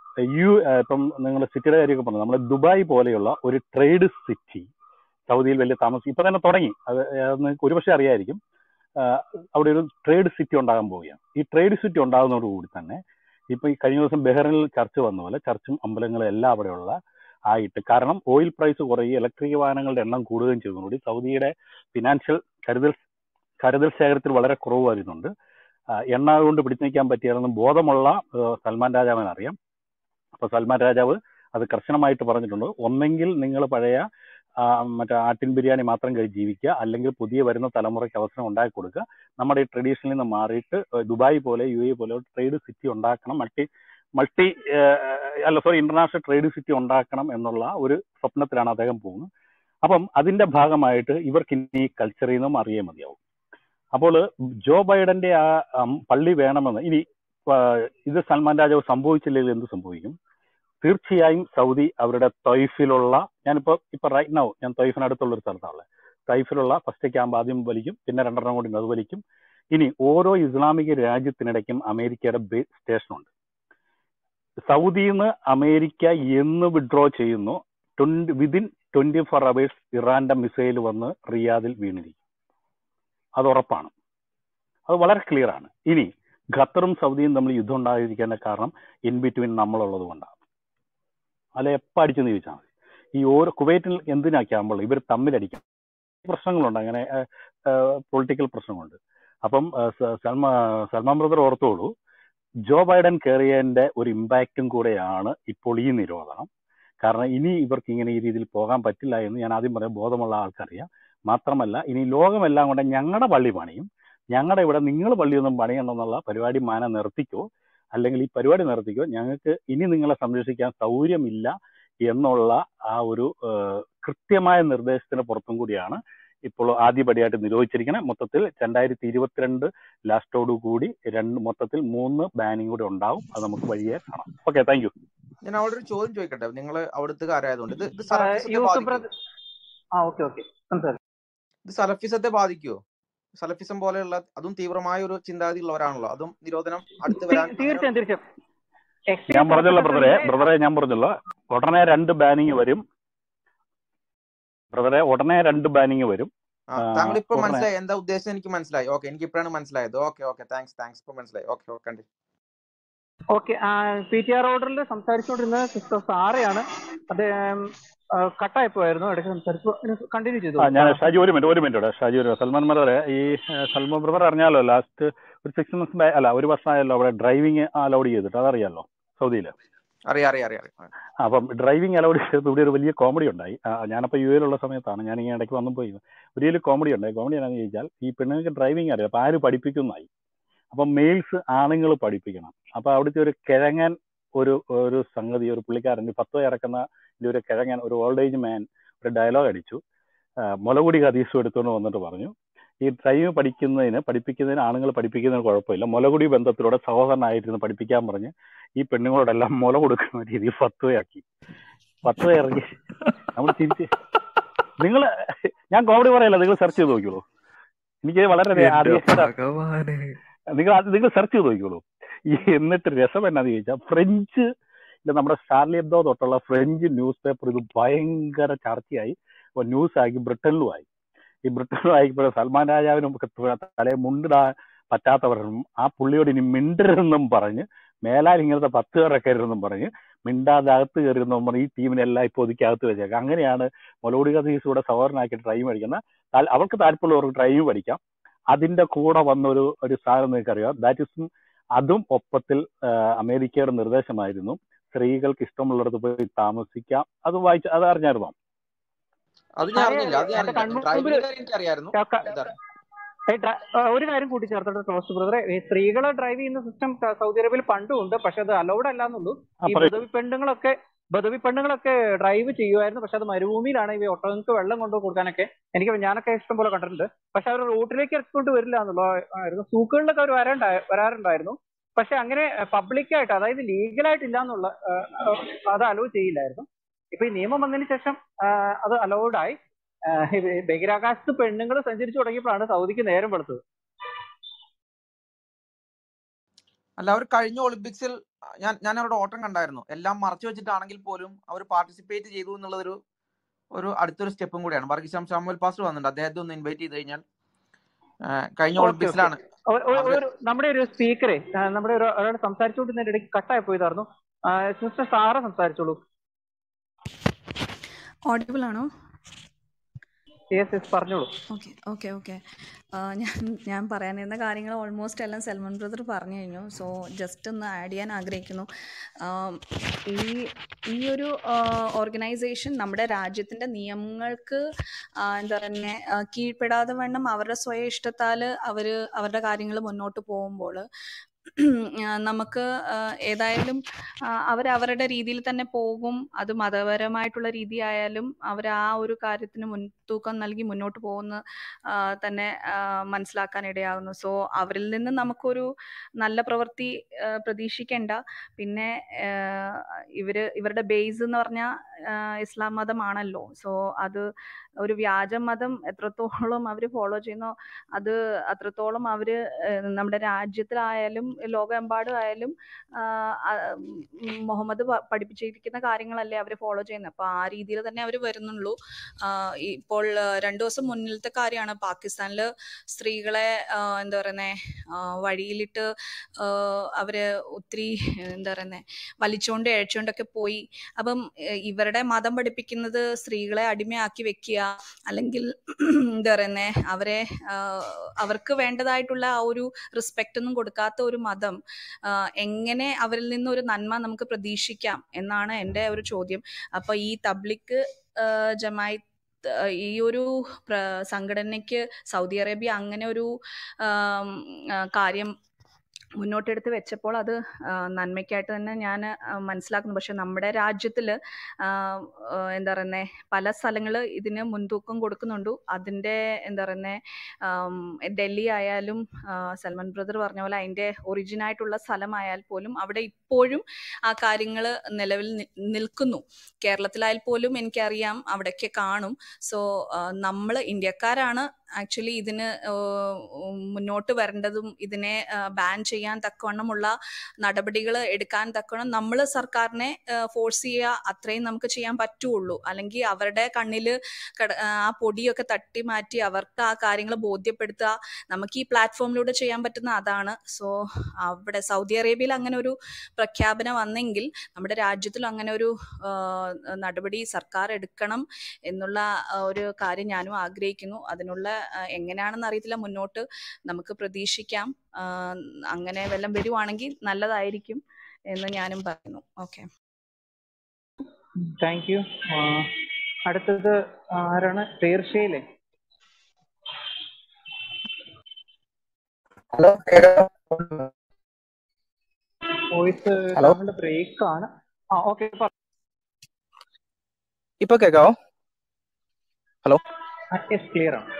യു ആഹ്, ഇപ്പം നിങ്ങൾ സിറ്റിയുടെ കാര്യമൊക്കെ പറഞ്ഞു നമ്മുടെ ദുബായ് പോലെയുള്ള ഒരു ട്രേഡ് സിറ്റി സൗദിയിൽ വലിയ താമസം ഇപ്പൊ തന്നെ തുടങ്ങി അത് ഏഹ്, നിങ്ങൾക്ക് ഒരുപക്ഷെ അറിയായിരിക്കും ആഹ്, അവിടെ ഒരു ട്രേഡ് സിറ്റി ഉണ്ടാകാൻ പോവുകയാണ് ഈ ട്രേഡ് സിറ്റി ഉണ്ടാകുന്നതോടുകൂടി തന്നെ ഇപ്പൊ ഈ കഴിഞ്ഞ ദിവസം ബഹ്റിനിൽ ചർച്ച് വന്ന പോലെ ചർച്ചും അമ്പലങ്ങളും എല്ലാം അവിടെയുള്ള ആയിട്ട് കാരണം ഓയിൽ പ്രൈസ് കുറയുകയും ഇലക്ട്രിക് വാഹനങ്ങളുടെ എണ്ണം കൂടുകയും ചെയ്തതോടുകൂടി സൗദിയുടെ ഫിനാൻഷ്യൽ കരുതൽ കരുതൽ ശേഖരത്തിൽ വളരെ കുറവ് വരുന്നുണ്ട് ആ, എണ്ണ കൊണ്ട് പിടിച്ചു നിൽക്കാൻ പറ്റിയാലെന്ന് ബോധമുള്ള ആ, സൽമാൻ രാജാവിന് അറിയാം അപ്പൊ സൽമാൻ രാജാവ് അത് കർശനമായിട്ട് പറഞ്ഞിട്ടുണ്ട് ഒന്നെങ്കിൽ നിങ്ങൾ പഴയ ആ, മറ്റേ ആട്ടിൻ ബിരിയാണി മാത്രം കഴിച്ച് ജീവിക്കുക അല്ലെങ്കിൽ പുതിയ വരുന്ന തലമുറയ്ക്ക് അവസരം ഉണ്ടാക്കി കൊടുക്കുക നമ്മുടെ ഈ ട്രഡീഷനിൽ നിന്ന് മാറിയിട്ട് ഏഹ്, ദുബായ് പോലെ യു എ പോലെ ട്രേഡ് സിറ്റി ഉണ്ടാക്കണം മൾട്ടി മൾട്ടി അല്ല സോറി ഇന്റർനാഷണൽ ട്രേഡ് സിറ്റി ഉണ്ടാക്കണം എന്നുള്ള ഒരു സ്വപ്നത്തിലാണ് അദ്ദേഹം പോകുന്നത് അപ്പം അതിന്റെ ഭാഗമായിട്ട് ഇവർക്ക് ഇനി കൾച്ചറിൽ നിന്നും അറിയേ മതിയാവും അപ്പോൾ ജോ ബൈഡന്റെ ആ ഉം, പള്ളി വേണമെന്ന് ഇനി ആ, ഇത് സൽമാൻ രാജാവ് സംഭവിച്ചില്ലെങ്കിൽ എന്ത് സംഭവിക്കും തീർച്ചയായും സൗദി അവരുടെ തൊയ്ഫിലുള്ള ഞാനിപ്പോ ഇപ്പൊ റൈറ്റ് നൗ ഞാൻ തൊയ്ഫിനടുത്തുള്ള ഒരു സ്ഥലത്താണ് തൈഫിലുള്ള ഫസ്റ്റ് ക്യാമ്പ് ആദ്യം വലിക്കും പിന്നെ രണ്ടെണ്ണം കൂടി അത് വലിക്കും ഇനി ഓരോ ഇസ്ലാമിക രാജ്യത്തിനിടയ്ക്കും അമേരിക്കയുടെ ബേസ് സ്റ്റേഷനുണ്ട് സൗദിയിൽ നിന്ന് അമേരിക്ക എന്ന് വിഡ്രോ ചെയ്യുന്നു twenty within twenty four hours ഇറാന്റെ മിസൈൽ വന്ന് റിയാദിൽ വീണിരിക്കും അത് ഉറപ്പാണ് അത് വളരെ ക്ലിയർ ആണ് ഇനി ഖത്തറും സൗദിയും തമ്മിൽ യുദ്ധം ഉണ്ടായിരിക്കേണ്ട കാരണം ഇൻ ബിറ്റ്വീൻ നമ്മളുള്ളത് കൊണ്ടാണ് അല്ല എപ്പോൾ അടിച്ചെന്ന് ചോദിച്ചാൽ മതി ഈ ഓരോ കുവൈറ്റിൽ എന്തിനാ ക്യാമ്പുകൾ ഇവർ തമ്മിലടിക്കാം പ്രശ്നങ്ങളുണ്ട് അങ്ങനെ പൊളിറ്റിക്കൽ പ്രശ്നങ്ങളുണ്ട് അപ്പം ആ, സ- സൽമാ സൽമാൻ ബ്രദർ ഓർത്തോളൂ ജോ ബൈഡൻ കയറിയതിന്റെ ഒരു ഇമ്പാക്റ്റും കൂടെയാണ് ഇപ്പോൾ ഈ നിരോധനം കാരണം ഇനി ഇവർക്ക് ഇങ്ങനെ ഈ രീതിയിൽ പോകാൻ പറ്റില്ല എന്ന് ഞാൻ ആദ്യം പറയാം ബോധമുള്ള ആൾക്കറിയാം മാത്രമല്ല ഇനി ലോകമെല്ലാം കൊണ്ട് ഞങ്ങളുടെ പള്ളി പണിയും ഞങ്ങളുടെ ഇവിടെ നിങ്ങൾ പള്ളിയൊന്നും പണിയണമെന്നുള്ള പരിപാടി മാന നിർത്തിക്കോ അല്ലെങ്കിൽ ഈ പരിപാടി നിർത്തിക്കോ ഞങ്ങൾക്ക് ഇനി നിങ്ങളെ സംരക്ഷിക്കാൻ സൗകര്യമില്ല എന്നുള്ള ആ ഒരു ആ, കൃത്യമായ നിർദ്ദേശത്തിന് പുറത്തും കൂടിയാണ് ഇപ്പോൾ ആദ്യപടിയായിട്ട് നിരോധിച്ചിരിക്കുന്നത് മൊത്തത്തിൽ രണ്ടായിരത്തി ഇരുപത്തിരണ്ട് ലാസ്റ്റോടു കൂടി രണ്ട് മൊത്തത്തിൽ മൂന്ന് ബാനിങ് കൂടി ഉണ്ടാവും അത് നമുക്ക് വഴിയെ കാണാം ഓക്കെ താങ്ക് യു ഞാൻ അവിടെ ഒരു ചോദ്യം ചോദിക്കട്ടെ നിങ്ങൾ അവിടുത്തുകാരായതുകൊണ്ട് ഇത് ഇത് ആ, സലഫിസത്തെ യൂസഫ് ബാധിക്കുമോ ബ്രദർ ആ ഓക്കെ ഓക്കെ സംസാരിക്കും ഇത് സലഫിസത്തെ ബാധിക്കുമോ സലഫിസം പോലെയുള്ള അതും തീവ്രമായ ഒരു ചിന്താഗതി ഉള്ളവരാണല്ലോ അതും നിരോധനം അടുത്ത് വരാൻ അങ്ങനെ തീർച്ചയായും തീർച്ചയായും ഞാൻ എക്സ്ട്രീം പറഞ്ഞല്ലോ ബ്രദറെ സലഫിസത്തിന്റെ ബ്രദറെ ഞാൻ പറഞ്ഞല്ലോ ഉടനെ രണ്ട് ബാനിങ് വരും ബ്രദറെ ഉടനെ രണ്ട് ബാനിങ് വരും ആ ആ, താങ്കൾ ഇപ്പൊ ഉടനെ മനസ്സിലായി എന്താ ഉദ്ദേശം എനിക്ക് മനസ്സിലായി ഓക്കെ എനിക്ക് ഇപ്പോഴാണ് മനസ്സിലായത് ഓക്കെ ഓക്കെ താങ്ക്സ് താങ്ക്സ് ഇപ്പൊ മനസ്സിലായി okay okay okay P T R ഓർഡറിൽ സംസാരിച്ചുകൊണ്ടിരുന്നത് സിസ്റ്റർ സാറയാണ് അദ്ദേഹം കട്ടായി പോയായിരുന്നു ഇടയ്ക്ക് സംസാരിച്ചു കണ്ടിന്യൂ ചെയ്തു ആ ഞാൻ ഷാജി ഒരു മിനിറ്റ് ഒരു മിനിറ്റ് ഇവിടെ ഷാജി ഒരു സൽമാൻ ബ്രദറെ ഈ ഏ, സൽമാൻ ബ്രദർ അറിഞ്ഞാലോ ലാസ്റ്റ് ഒരു സിക്സ് മന്ത്സ് ബാക്ക് അല്ല ഒരു വർഷമായല്ലോ അവിടെ ഡ്രൈവിംഗ് അലൗഡ് ചെയ്തിട്ട് അതറിയാലോ സൗദിയിൽ അറിയാം അറിയാം അറിയാം അറിയാം അപ്പം ഡ്രൈവിംഗ് അലൗഡ് ചെയ്തത് ഇവിടെ ഒരു വലിയ കോമഡി ഉണ്ടായി ആ, ഞാനപ്പോൾ യു എയിലുള്ള സമയത്താണ് ഞാൻ ഇങ്ങനെ ഇടയ്ക്ക് വന്നു പോയി ഒരു വലിയ കോമഡി ഉണ്ടായി കോമഡി എന്താണെന്ന് ചോദിച്ചാൽ ഈ പെണ്ണുങ്ങൾക്ക് ഡ്രൈവിംഗ് അറിയാം അപ്പം ആര് പഠിപ്പിക്കുന്നതായി അപ്പം മെയിൽസ് ആണുങ്ങൾ പഠിപ്പിക്കണം അപ്പം അവിടുത്തെ ഒരു കിഴങ്ങൻ ഒരു ഒരു സംഗതി ഒരു പുള്ളിക്കാരൻ ഈ പത്ത് ഇറക്കുന്ന ഇതിന്റെ ഒരു കിഴങ്ങൻ ഒരു ഓൾഡ് ഏജ് മാൻ ഒരു ഡയലോഗ് അടിച്ചു ആ, മുലകുടി ഹദീസും എടുത്തുകൊണ്ട് വന്നിട്ട് പറഞ്ഞു ഈ ഡ്രൈവ് പഠിക്കുന്നതിന് പഠിപ്പിക്കുന്നതിന് ആണുങ്ങൾ പഠിപ്പിക്കുന്നതിന് കുഴപ്പമില്ല മുലകുടി ബന്ധത്തിലൂടെ സഹോദരനായിട്ടിരുന്ന് പഠിപ്പിക്കാൻ പറഞ്ഞ് ഈ പെണ്ണുങ്ങളോടെല്ലാം മുല കൊടുക്കുന്ന രീതി ഫത്വയാക്കി ഫത്വ ഇറങ്ങി നമ്മൾ തിരിച്ച് നിങ്ങൾ ഞാൻ കോമഡി പറയല്ല നിങ്ങൾ സെർച്ച് ചെയ്ത് നോക്കിയോളൂ എനിക്ക് വളരെ എന്റെ ആദ്യമായിട്ട് ഭഗവാനെ നിങ്ങൾ അത് നിങ്ങൾ സെർച്ച് ചെയ്ത് നോക്കിയോളൂ ഈ എന്നിട്ട് രസം എന്നാന്ന് ചോദിച്ചാൽ ഫ്രഞ്ച് ഇല്ല നമ്മുടെ ഷാർലി എബ്ദോ തൊട്ടുള്ള ഫ്രഞ്ച് ന്യൂസ് പേപ്പർ ഇത് ഭയങ്കര ചർച്ചയായി ന്യൂസ് ആക്കി ബ്രിട്ടനിലും ആയി ഈ ബ്രിട്ടനിലും ആയിപ്പോൾ സൽമാൻ രാജാവിനും ഒക്കെ ത- തലയെ മുണ്ടിടാൻ പറ്റാത്തവരും ആ പുള്ളിയോട് ഇനി മിണ്ടരുതെന്നും പറഞ്ഞ് മേലാൽ ഇങ്ങനത്തെ പത്ത് പേരൊക്കെയായിരുന്നെന്നും പറഞ്ഞ് മിണ്ടാതെ അകത്ത് കയറിയെന്നും പറഞ്ഞ് ഈ ടീമിനെല്ലാം ഇപ്പോൾ ഒതുക്കകത്ത് വെച്ചേക്കാം അങ്ങനെയാണ് മൊലോഡി കഥീസ് കൂടെ സവർണാക്കിയിട്ട് ഡ്രൈവ് പഠിക്കുന്ന താൽ- അവർക്ക് താല്പര്യമുള്ളവർക്ക് ഡ്രൈവ് പഠിക്കാം അതിന്റെ കൂടെ വന്ന ഒരു ഒരു സാധനം നിങ്ങൾക്കറിയാം ദാറ്റ് ഇസ് അതും ഒപ്പത്തിൽ ആ, അമേരിക്കയുടെ നിർദ്ദേശമായിരുന്നു സ്ത്രീകൾക്ക് ഇഷ്ടമുള്ളിടത്ത് പോയി താമസിക്കാം അത് വായിച്ച അത് അറിഞ്ഞായിരുന്നോ അത് ഞാൻ അതെ അറിഞ്ഞില്ല അത് ഞാൻ എന്റെ അറിഞ്ഞില്ല കൺമുമ്പിൽ ഡ്രൈവിംഗ് കാര്യം എനിക്ക് അറിയായിരുന്നു ഇതറിഞ്ഞു ഏയ് ഡ്ര- ആ, ഒരു കാര്യം കൂട്ടിച്ചേർത്തോട്ടെ ടോസ്റ്റ് ബ്രദറെ ഈ സ്ത്രീകളെ ഡ്രൈവ് ചെയ്യുന്ന സിസ്റ്റം സൗദി അറേബ്യയിൽ പണ്ടും ഉണ്ട് പക്ഷെ അത് അലൗഡ് അല്ല എന്നുള്ളൂ ആ ഈ പറയൂ ബദവി പെണ്ണുങ്ങളൊക്കെ ബദവി പെണ്ണുങ്ങളൊക്കെ ഡ്രൈവ് ചെയ്യുമായിരുന്നു പക്ഷെ അത് മരുഭൂമിയിലാണ് ഈ ഒട്ടകങ്ങൾക്ക് വെള്ളം കൊണ്ടു കൊടുക്കാനൊക്കെ എനിക്ക് ഞാനൊക്കെ ഇഷ്ടം പോലെ കണ്ടിട്ടുണ്ട് പക്ഷെ അവർ റോട്ടിലേക്ക് ഇറക്കിക്കൊണ്ട് വരില്ല എന്നുള്ളതായിരുന്നു സൂക്കുകളിലൊക്കെ അവർ വരാണ്ടായ വരാറുണ്ടായിരുന്നു പക്ഷെ അങ്ങനെ പബ്ലിക്കായിട്ട് അതായത് ലീഗലായിട്ട് ഇല്ല എന്നുള്ള ആ, ആ, അത് അലോ ചെയ്യില്ലായിരുന്നു ഇപ്പൊ ഈ നിയമം വന്നതിന് ശേഷം ആ, അത് അലൗഡ് ആയി ആ, ഈ ബഹിരാകാശത്ത് പെണ്ണുങ്ങൾ സഞ്ചരിച്ചു തുടങ്ങിയപ്പോഴാണ് സൗദിക്ക് നേരം വെളുത്തത് അല്ല അവർ കഴിഞ്ഞ ഒളിമ്പിക്സിൽ ഞാൻ ഞാൻ അവരുടെ ഓട്ടം കണ്ടായിരുന്നു എല്ലാം മറച്ചു വെച്ചിട്ടാണെങ്കിൽ പോലും അവർ പാർട്ടിസിപ്പേറ്റ് ചെയ്തു എന്നുള്ളതൊരു ഒരു അടുത്തൊരു സ്റ്റെപ്പും കൂടിയാണ് വർഗീസ് സാമുവൽ പാസ്റ്റർ വന്നിട്ടുണ്ട് അദ്ദേഹത്തെ ഒന്ന് ഇൻവൈറ്റ് ചെയ്ത് കഴിഞ്ഞാൽ ആ, കഴിഞ്ഞ ഓക്കെ ഓക്കെ ഒളിമ്പിക്സിലാണ് ഒരു അവര് ഒരു നമ്മുടെ ഒരു സ്പീക്കറെ നമ്മുടെ ഒരു ഒരാൾ സംസാരിച്ചുകൊണ്ടിരുന്നതിന്റെ ഇടയ്ക്ക് കട്ടായി പോയതായിരുന്നു സിസ്റ്റർ സാറ സംസാരിച്ചോളൂ ഓഡിബിൾ ആണോ യെസ് യെസ് പറഞ്ഞോളൂ ഓക്കെ ഓക്കെ ഓക്കെ ഞാൻ ഞാൻ പറയാനിരുന്ന കാര്യങ്ങൾ ഓൾമോസ്റ്റ് എല്ലാം സൽമാൻ ബ്രദർ പറഞ്ഞു കഴിഞ്ഞു സോ ജസ്റ്റ് ഒന്ന് ആഡ് ചെയ്യാൻ ആഗ്രഹിക്കുന്നു ആം, ഈ ഈ ഒരു ഓർഗനൈസേഷൻ നമ്മുടെ രാജ്യത്തിൻ്റെ നിയമങ്ങൾക്ക് ആ, എന്താ പറയുക കീഴ്പ്പെടാതെ വണ്ണം അവരുടെ സ്വയം ഇഷ്ടത്താൽ അവർ അവരുടെ കാര്യങ്ങൾ മുന്നോട്ട് പോകുമ്പോൾ നമുക്ക് ആ, ഏതായാലും അവർ അവരുടെ രീതിയിൽ തന്നെ പോകും അത് മതപരമായിട്ടുള്ള രീതി ആയാലും അവർ ആ ഒരു കാര്യത്തിന് മുൻതൂക്കം നൽകി മുന്നോട്ട് പോകുന്ന ആ, തന്നെ ആ, മനസ്സിലാക്കാൻ ഇടയാകുന്നു സോ അവരിൽ നിന്ന് നമുക്കൊരു നല്ല പ്രവൃത്തി ആ, പ്രതീക്ഷിക്കേണ്ട പിന്നെ ആ, ഇവര് ഇവരുടെ ബേസ് എന്ന് പറഞ്ഞാൽ ആ, ഇസ്ലാം മതമാണല്ലോ സോ അത് ഒരു വ്യാജ മതം എത്രത്തോളം അവർ ഫോളോ ചെയ്യുന്നോ അത് അത്രത്തോളം അവർ നമ്മുടെ രാജ്യത്തിലായാലും ലോകമെമ്പാടും ആയാലും ആ, ആ, ഉം, മുഹമ്മദ് പ- പഠിപ്പിച്ചിരിക്കുന്ന കാര്യങ്ങളല്ലേ അവർ ഫോളോ ചെയ്യുന്നത് അപ്പോൾ ആ രീതിയിൽ തന്നെ അവർ വരുന്നുള്ളൂ ആ, ഇപ്പോൾ ആ, രണ്ടു ദിവസം മുന്നിലത്തെ കാര്യമാണ് പാകിസ്ഥാനിൽ സ്ത്രീകളെ ആ, എന്താ പറയുന്നേ ആ, വഴിയിലിട്ട് ആ, അവര് ഒത്തിരി എന്താ പറയുന്നേ വലിച്ചോണ്ട് ഇഴച്ചോണ്ടൊക്കെ പോയി അപ്പം ഏ, ഇവരുടെ മതം പഠിപ്പിക്കുന്നത് സ്ത്രീകളെ അടിമയാക്കി വെക്കുക അല്ലെങ്കിൽ എന്താ പറയുന്നേ അവരെ ആ, അവർക്ക് വേണ്ടതായിട്ടുള്ള ആ ഒരു റെസ്പെക്റ്റ് ഒന്നും കൊടുക്കാത്ത ഒരു മതം ആ, എങ്ങനെ അവരിൽ നിന്ന് ഒരു നന്മ നമുക്ക് പ്രതീക്ഷിക്കാം എന്നാണ് എൻ്റെ ഒരു ചോദ്യം അപ്പൊ ഈ തബ്ലിക്ക് ജമായത്ത് ആ, ഈ ഒരു പ്ര- സംഘടനയ്ക്ക് സൗദി അറേബ്യ അങ്ങനെ ഒരു ആം, ആ, കാര്യം മുന്നോട്ടെടുത്ത് വെച്ചപ്പോൾ അത് ആ, നന്മയ്ക്കായിട്ട് തന്നെ ഞാൻ മനസ്സിലാക്കുന്നു പക്ഷെ നമ്മുടെ രാജ്യത്തിൽ എന്താ പറയുന്നേ പല സ്ഥലങ്ങൾ ഇതിന് മുൻതൂക്കം കൊടുക്കുന്നുണ്ട് അതിൻ്റെ എന്താ പറയുന്നേ ആം, ഡൽഹി ആയാലും ആ, സൽമാൻ ബ്രദർ പറഞ്ഞ പോലെ അതിൻ്റെ ഒറിജിൻ ആയിട്ടുള്ള സ്ഥലമായാൽ പോലും അവിടെ ഇപ്പോഴും ആ കാര്യങ്ങൾ നിലവിൽ നി- നിൽക്കുന്നു കേരളത്തിലായാൽ പോലും എനിക്കറിയാം അവിടെയൊക്കെ കാണും സോ നമ്മൾ ഇന്ത്യക്കാരാണ് ആക്ച്വലി ഇതിന് ആഹ് ഉം മുന്നോട്ട് വരേണ്ടതും ഇതിനെ ബാൻ ചെയ്യാൻ തക്കവണ്ണമുള്ള നടപടികൾ എടുക്കാൻ തക്കവണ്ണം നമ്മൾ സർക്കാരിനെ ഫോഴ്സ് ചെയ്യുക അത്രയും നമുക്ക് ചെയ്യാൻ പറ്റുള്ളൂ അല്ലെങ്കിൽ അവരുടെ കണ്ണിൽ ആ പൊടിയൊക്കെ തട്ടി മാറ്റി അവർക്ക് ആ കാര്യങ്ങൾ ബോധ്യപ്പെടുത്തുക നമുക്ക് ഈ പ്ലാറ്റ്ഫോമിലൂടെ ചെയ്യാൻ പറ്റുന്ന അതാണ് സോ അവിടെ സൗദി അറേബ്യയിൽ അങ്ങനെ ഒരു പ്രഖ്യാപനം വന്നെങ്കിൽ നമ്മുടെ രാജ്യത്തിലും അങ്ങനെ ഒരു ആഹ് നടപടി സർക്കാർ എടുക്കണം എന്നുള്ള ആ, ഒരു കാര്യം ഞാനും ആഗ്രഹിക്കുന്നു അതിനുള്ള ആ, എങ്ങനെയാണെന്ന് അറിയത്തില്ല മുന്നോട്ട് നമുക്ക് പ്രതീക്ഷിക്കാം ആ, അങ്ങനെ വല്ലതും വരുവാണെങ്കിൽ നല്ലതായിരിക്കും എന്ന് ഞാനും പറയുന്നു ഓക്കെ താങ്ക് യു അടുത്തത് ആരാണ് തീർച്ചയില്ലേ ഹലോ വോയിസ് ഹലോ താങ്കളുടെ ബ്രേക്ക് ആണ് ആ ഓക്കെ ഇപ്പൊ കേക്കാവോ ഹലോ യെസ് ക്ലിയർ ആണ്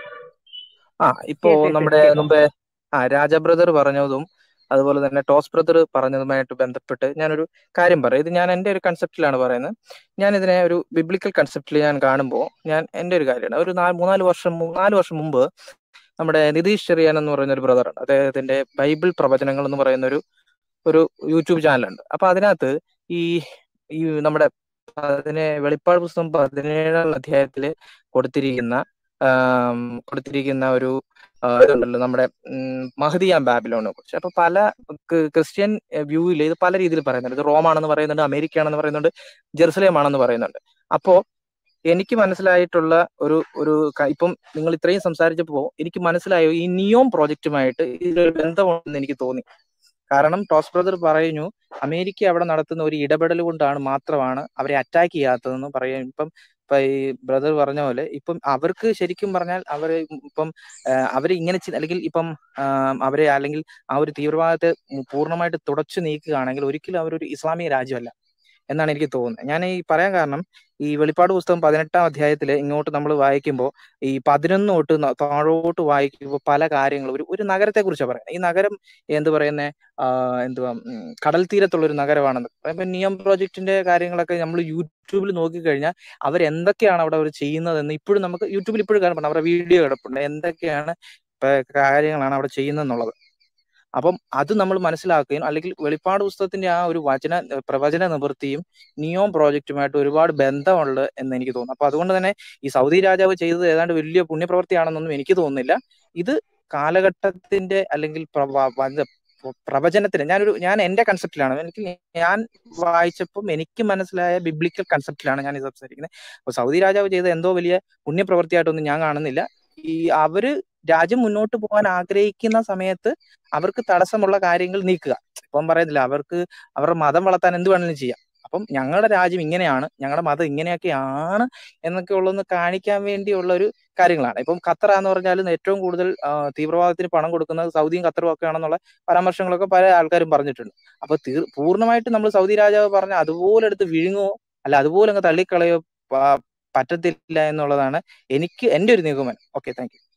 ആ ഇപ്പോ യെസ് യെസ് യെസ് നമ്മുടെ കേൾക്കാം മുമ്പേ ആ രാജ ബ്രദർ പറഞ്ഞതും അതുപോലെ തന്നെ ടോസ് ബ്രദർ പറഞ്ഞതുമായിട്ട് ബന്ധപ്പെട്ട് ഞാനൊരു കാര്യം പറയാം ഇത് ഞാൻ എൻ്റെ ഒരു കൺസെപ്റ്റിലാണ് പറയുന്നത് ഞാൻ ഇതിനെ ഒരു ബിബ്ലിക്കൽ കൺസെപ്റ്റിൽ ഞാൻ കാണുമ്പോൾ ഞാൻ എൻ്റെ ഒരു കാര്യമാണ് ഒരു നാല് മൂന്നാല് വർഷം മു- നാല് വർഷം മുമ്പ് നമ്മുടെ നിതീഷ് ചെറിയാൻ എന്ന് പറയുന്ന ഒരു ബ്രദർ ഉണ്ട് അദ്ദേഹത്തിന്റെ ബൈബിൾ പ്രവചനങ്ങൾ എന്ന് പറയുന്ന ഒരു ഒരു യൂട്യൂബ് ചാനലുണ്ട് അപ്പൊ അതിനകത്ത് ഈ ഈ നമ്മുടെ അതിനെ വെളിപ്പാട് പുസ്തകം പതിനേഴാം അധ്യായത്തില് കൊടുത്തിരിക്കുന്ന ആം, കൊടുത്തിരിക്കുന്ന ഒരു ആ, ഇതുണ്ടല്ലോ നമ്മുടെ ഉം, മഹദിയാം ബാബിലോണിനെ കുറിച്ച് അപ്പൊ പല ക്രി- ക്രിസ്ത്യൻ വ്യൂവിൽ ഇത് പല രീതിയിൽ പറയുന്നുണ്ട് ഇത് റോമാണെന്ന് പറയുന്നുണ്ട് അമേരിക്ക ആണെന്ന് പറയുന്നുണ്ട് ജെറുസലേം ആണെന്ന് പറയുന്നുണ്ട് അപ്പോ എനിക്ക് മനസ്സിലായിട്ടുള്ള ഒരു ഒരു ക- ഇപ്പം നിങ്ങൾ ഇത്രയും സംസാരിച്ചപ്പോ എനിക്ക് മനസ്സിലായോ ഈ നിയോം പ്രോജക്റ്റുമായിട്ട് ഇതിലൊരു ബന്ധമുണ്ടെന്ന് എനിക്ക് തോന്നി കാരണം ടോസ് ബ്രദർ പറയുന്നു അമേരിക്ക അവിടെ നടത്തുന്ന ഒരു ഇടപെടൽ കൊണ്ടാണ് മാത്രമാണ് അവരെ അറ്റാക്ക് ചെയ്യാത്തതെന്ന് പറയാൻ ഇപ്പം ഇപ്പൊ ഈ ബ്രദർ പറഞ്ഞ പോലെ ഇപ്പം അവർക്ക് ശരിക്കും പറഞ്ഞാൽ അവര് ഇപ്പം അവർ ഇങ്ങനെ ചെയ്- അല്ലെങ്കിൽ ഇപ്പം ആം, അവരെ അല്ലെങ്കിൽ ആ ഒരു തീവ്രവാദത്തെ പൂർണ്ണമായിട്ട് തുടച്ചു നീക്കുകയാണെങ്കിൽ ഒരിക്കലും അവരൊരു ഇസ്ലാമിക രാജ്യമല്ല എന്നാണ് എനിക്ക് തോന്നുന്നത് ഞാൻ ഈ പറയാൻ കാരണം ഈ വെളിപ്പാട് പുസ്തകം പതിനെട്ടാം അധ്യായത്തിൽ ഇങ്ങോട്ട് നമ്മൾ വായിക്കുമ്പോൾ ഈ പതിനൊന്ന് തൊട്ട് ന- താഴോട്ട് വായിക്കുമ്പോൾ പല കാര്യങ്ങളും ഒരു ഒരു നഗരത്തെ കുറിച്ചാണ് പറയുന്നത് ഈ നഗരം എന്ത് പറയുന്നത് എന്തുവാ ഉം, കടൽ തീരത്തുള്ള ഒരു നഗരമാണെന്ന് ഇപ്പൊ നിയം പ്രോജക്റ്റിന്റെ കാര്യങ്ങളൊക്കെ നമ്മൾ യൂട്യൂബിൽ നോക്കിക്കഴിഞ്ഞാൽ അവരെന്തൊക്കെയാണ് അവിടെ അവർ ചെയ്യുന്നതെന്ന് ഇപ്പോഴും നമുക്ക് യൂട്യൂബിൽ ഇപ്പോഴും കാണുന്നുണ്ട് അവരുടെ വീഡിയോ കിടപ്പുണ്ട് എന്തൊക്കെയാണ് ഇപ്പൊ കാര്യങ്ങളാണ് അവിടെ ചെയ്യുന്നതെന്നുള്ളത് അപ്പം അത് നമ്മൾ മനസ്സിലാക്കുകയും അല്ലെങ്കിൽ വെളിപ്പാട് പുസ്തകത്തിന്റെ ആ ഒരു വചന പ്രവചന നിവൃത്തിയും നിയോം പ്രോജക്റ്റുമായിട്ട് ഒരുപാട് ബന്ധമുണ്ട് എന്ന് എനിക്ക് തോന്നുന്നു അപ്പൊ അതുകൊണ്ട് തന്നെ ഈ സൗദി രാജാവ് ചെയ്തത് ഏതാണ്ട് വലിയ പുണ്യപ്രവൃത്തിയാണെന്നൊന്നും എനിക്ക് തോന്നുന്നില്ല ഇത് കാലഘട്ടത്തിന്റെ അല്ലെങ്കിൽ പ്രവ- വച- പ്രവചനത്തിന് ഞാനൊരു ഞാൻ എന്റെ കൺസെപ്റ്റിലാണ് എനിക്ക് ഞാൻ വായിച്ചപ്പം എനിക്ക് മനസ്സിലായ ബിബ്ലിക്കൽ കൺസെപ്റ്റിലാണ് ഞാൻ ഇത് സംസാരിക്കുന്നത് അപ്പൊ സൗദി രാജാവ് ചെയ്ത എന്തോ വലിയ പുണ്യപ്രവൃത്തിയായിട്ടൊന്നും ഞാൻ കാണുന്നില്ല ഈ അവര് രാജ്യം മുന്നോട്ട് പോകാൻ ആഗ്രഹിക്കുന്ന സമയത്ത് അവർക്ക് തടസ്സമുള്ള കാര്യങ്ങൾ നീക്കുക ഇപ്പം പറയുന്നില്ല അവർക്ക് അവരുടെ മതം വളർത്താൻ എന്ത് വേണമെങ്കിലും ചെയ്യാം അപ്പം ഞങ്ങളുടെ രാജ്യം ഇങ്ങനെയാണ് ഞങ്ങളുടെ മതം ഇങ്ങനെയൊക്കെയാണ് എന്നൊക്കെ ഉള്ളതെന്ന് കാണിക്കാൻ വേണ്ടിയുള്ള ഒരു കാര്യങ്ങളാണ് ഇപ്പം ഖത്തർ എന്ന് പറഞ്ഞാലും ഏറ്റവും കൂടുതൽ ആ, തീവ്രവാദത്തിന് പണം കൊടുക്കുന്നത് സൗദിയും ഖത്തറും ഒക്കെ ആണെന്നുള്ള പരാമർശങ്ങളൊക്കെ പല ആൾക്കാരും പറഞ്ഞിട്ടുണ്ട് അപ്പൊ തീർ പൂർണ്ണമായിട്ട് നമ്മൾ സൗദി രാജാവ് പറഞ്ഞ അതുപോലെ എടുത്ത് വിഴുങ്ങുവോ അല്ല അതുപോലെ അങ്ങ് തള്ളിക്കളയോ പ- പറ്റത്തില്ല എന്നുള്ളതാണ് എനിക്ക് എന്റെ ഒരു നിഗമനം ഓക്കെ താങ്ക് യു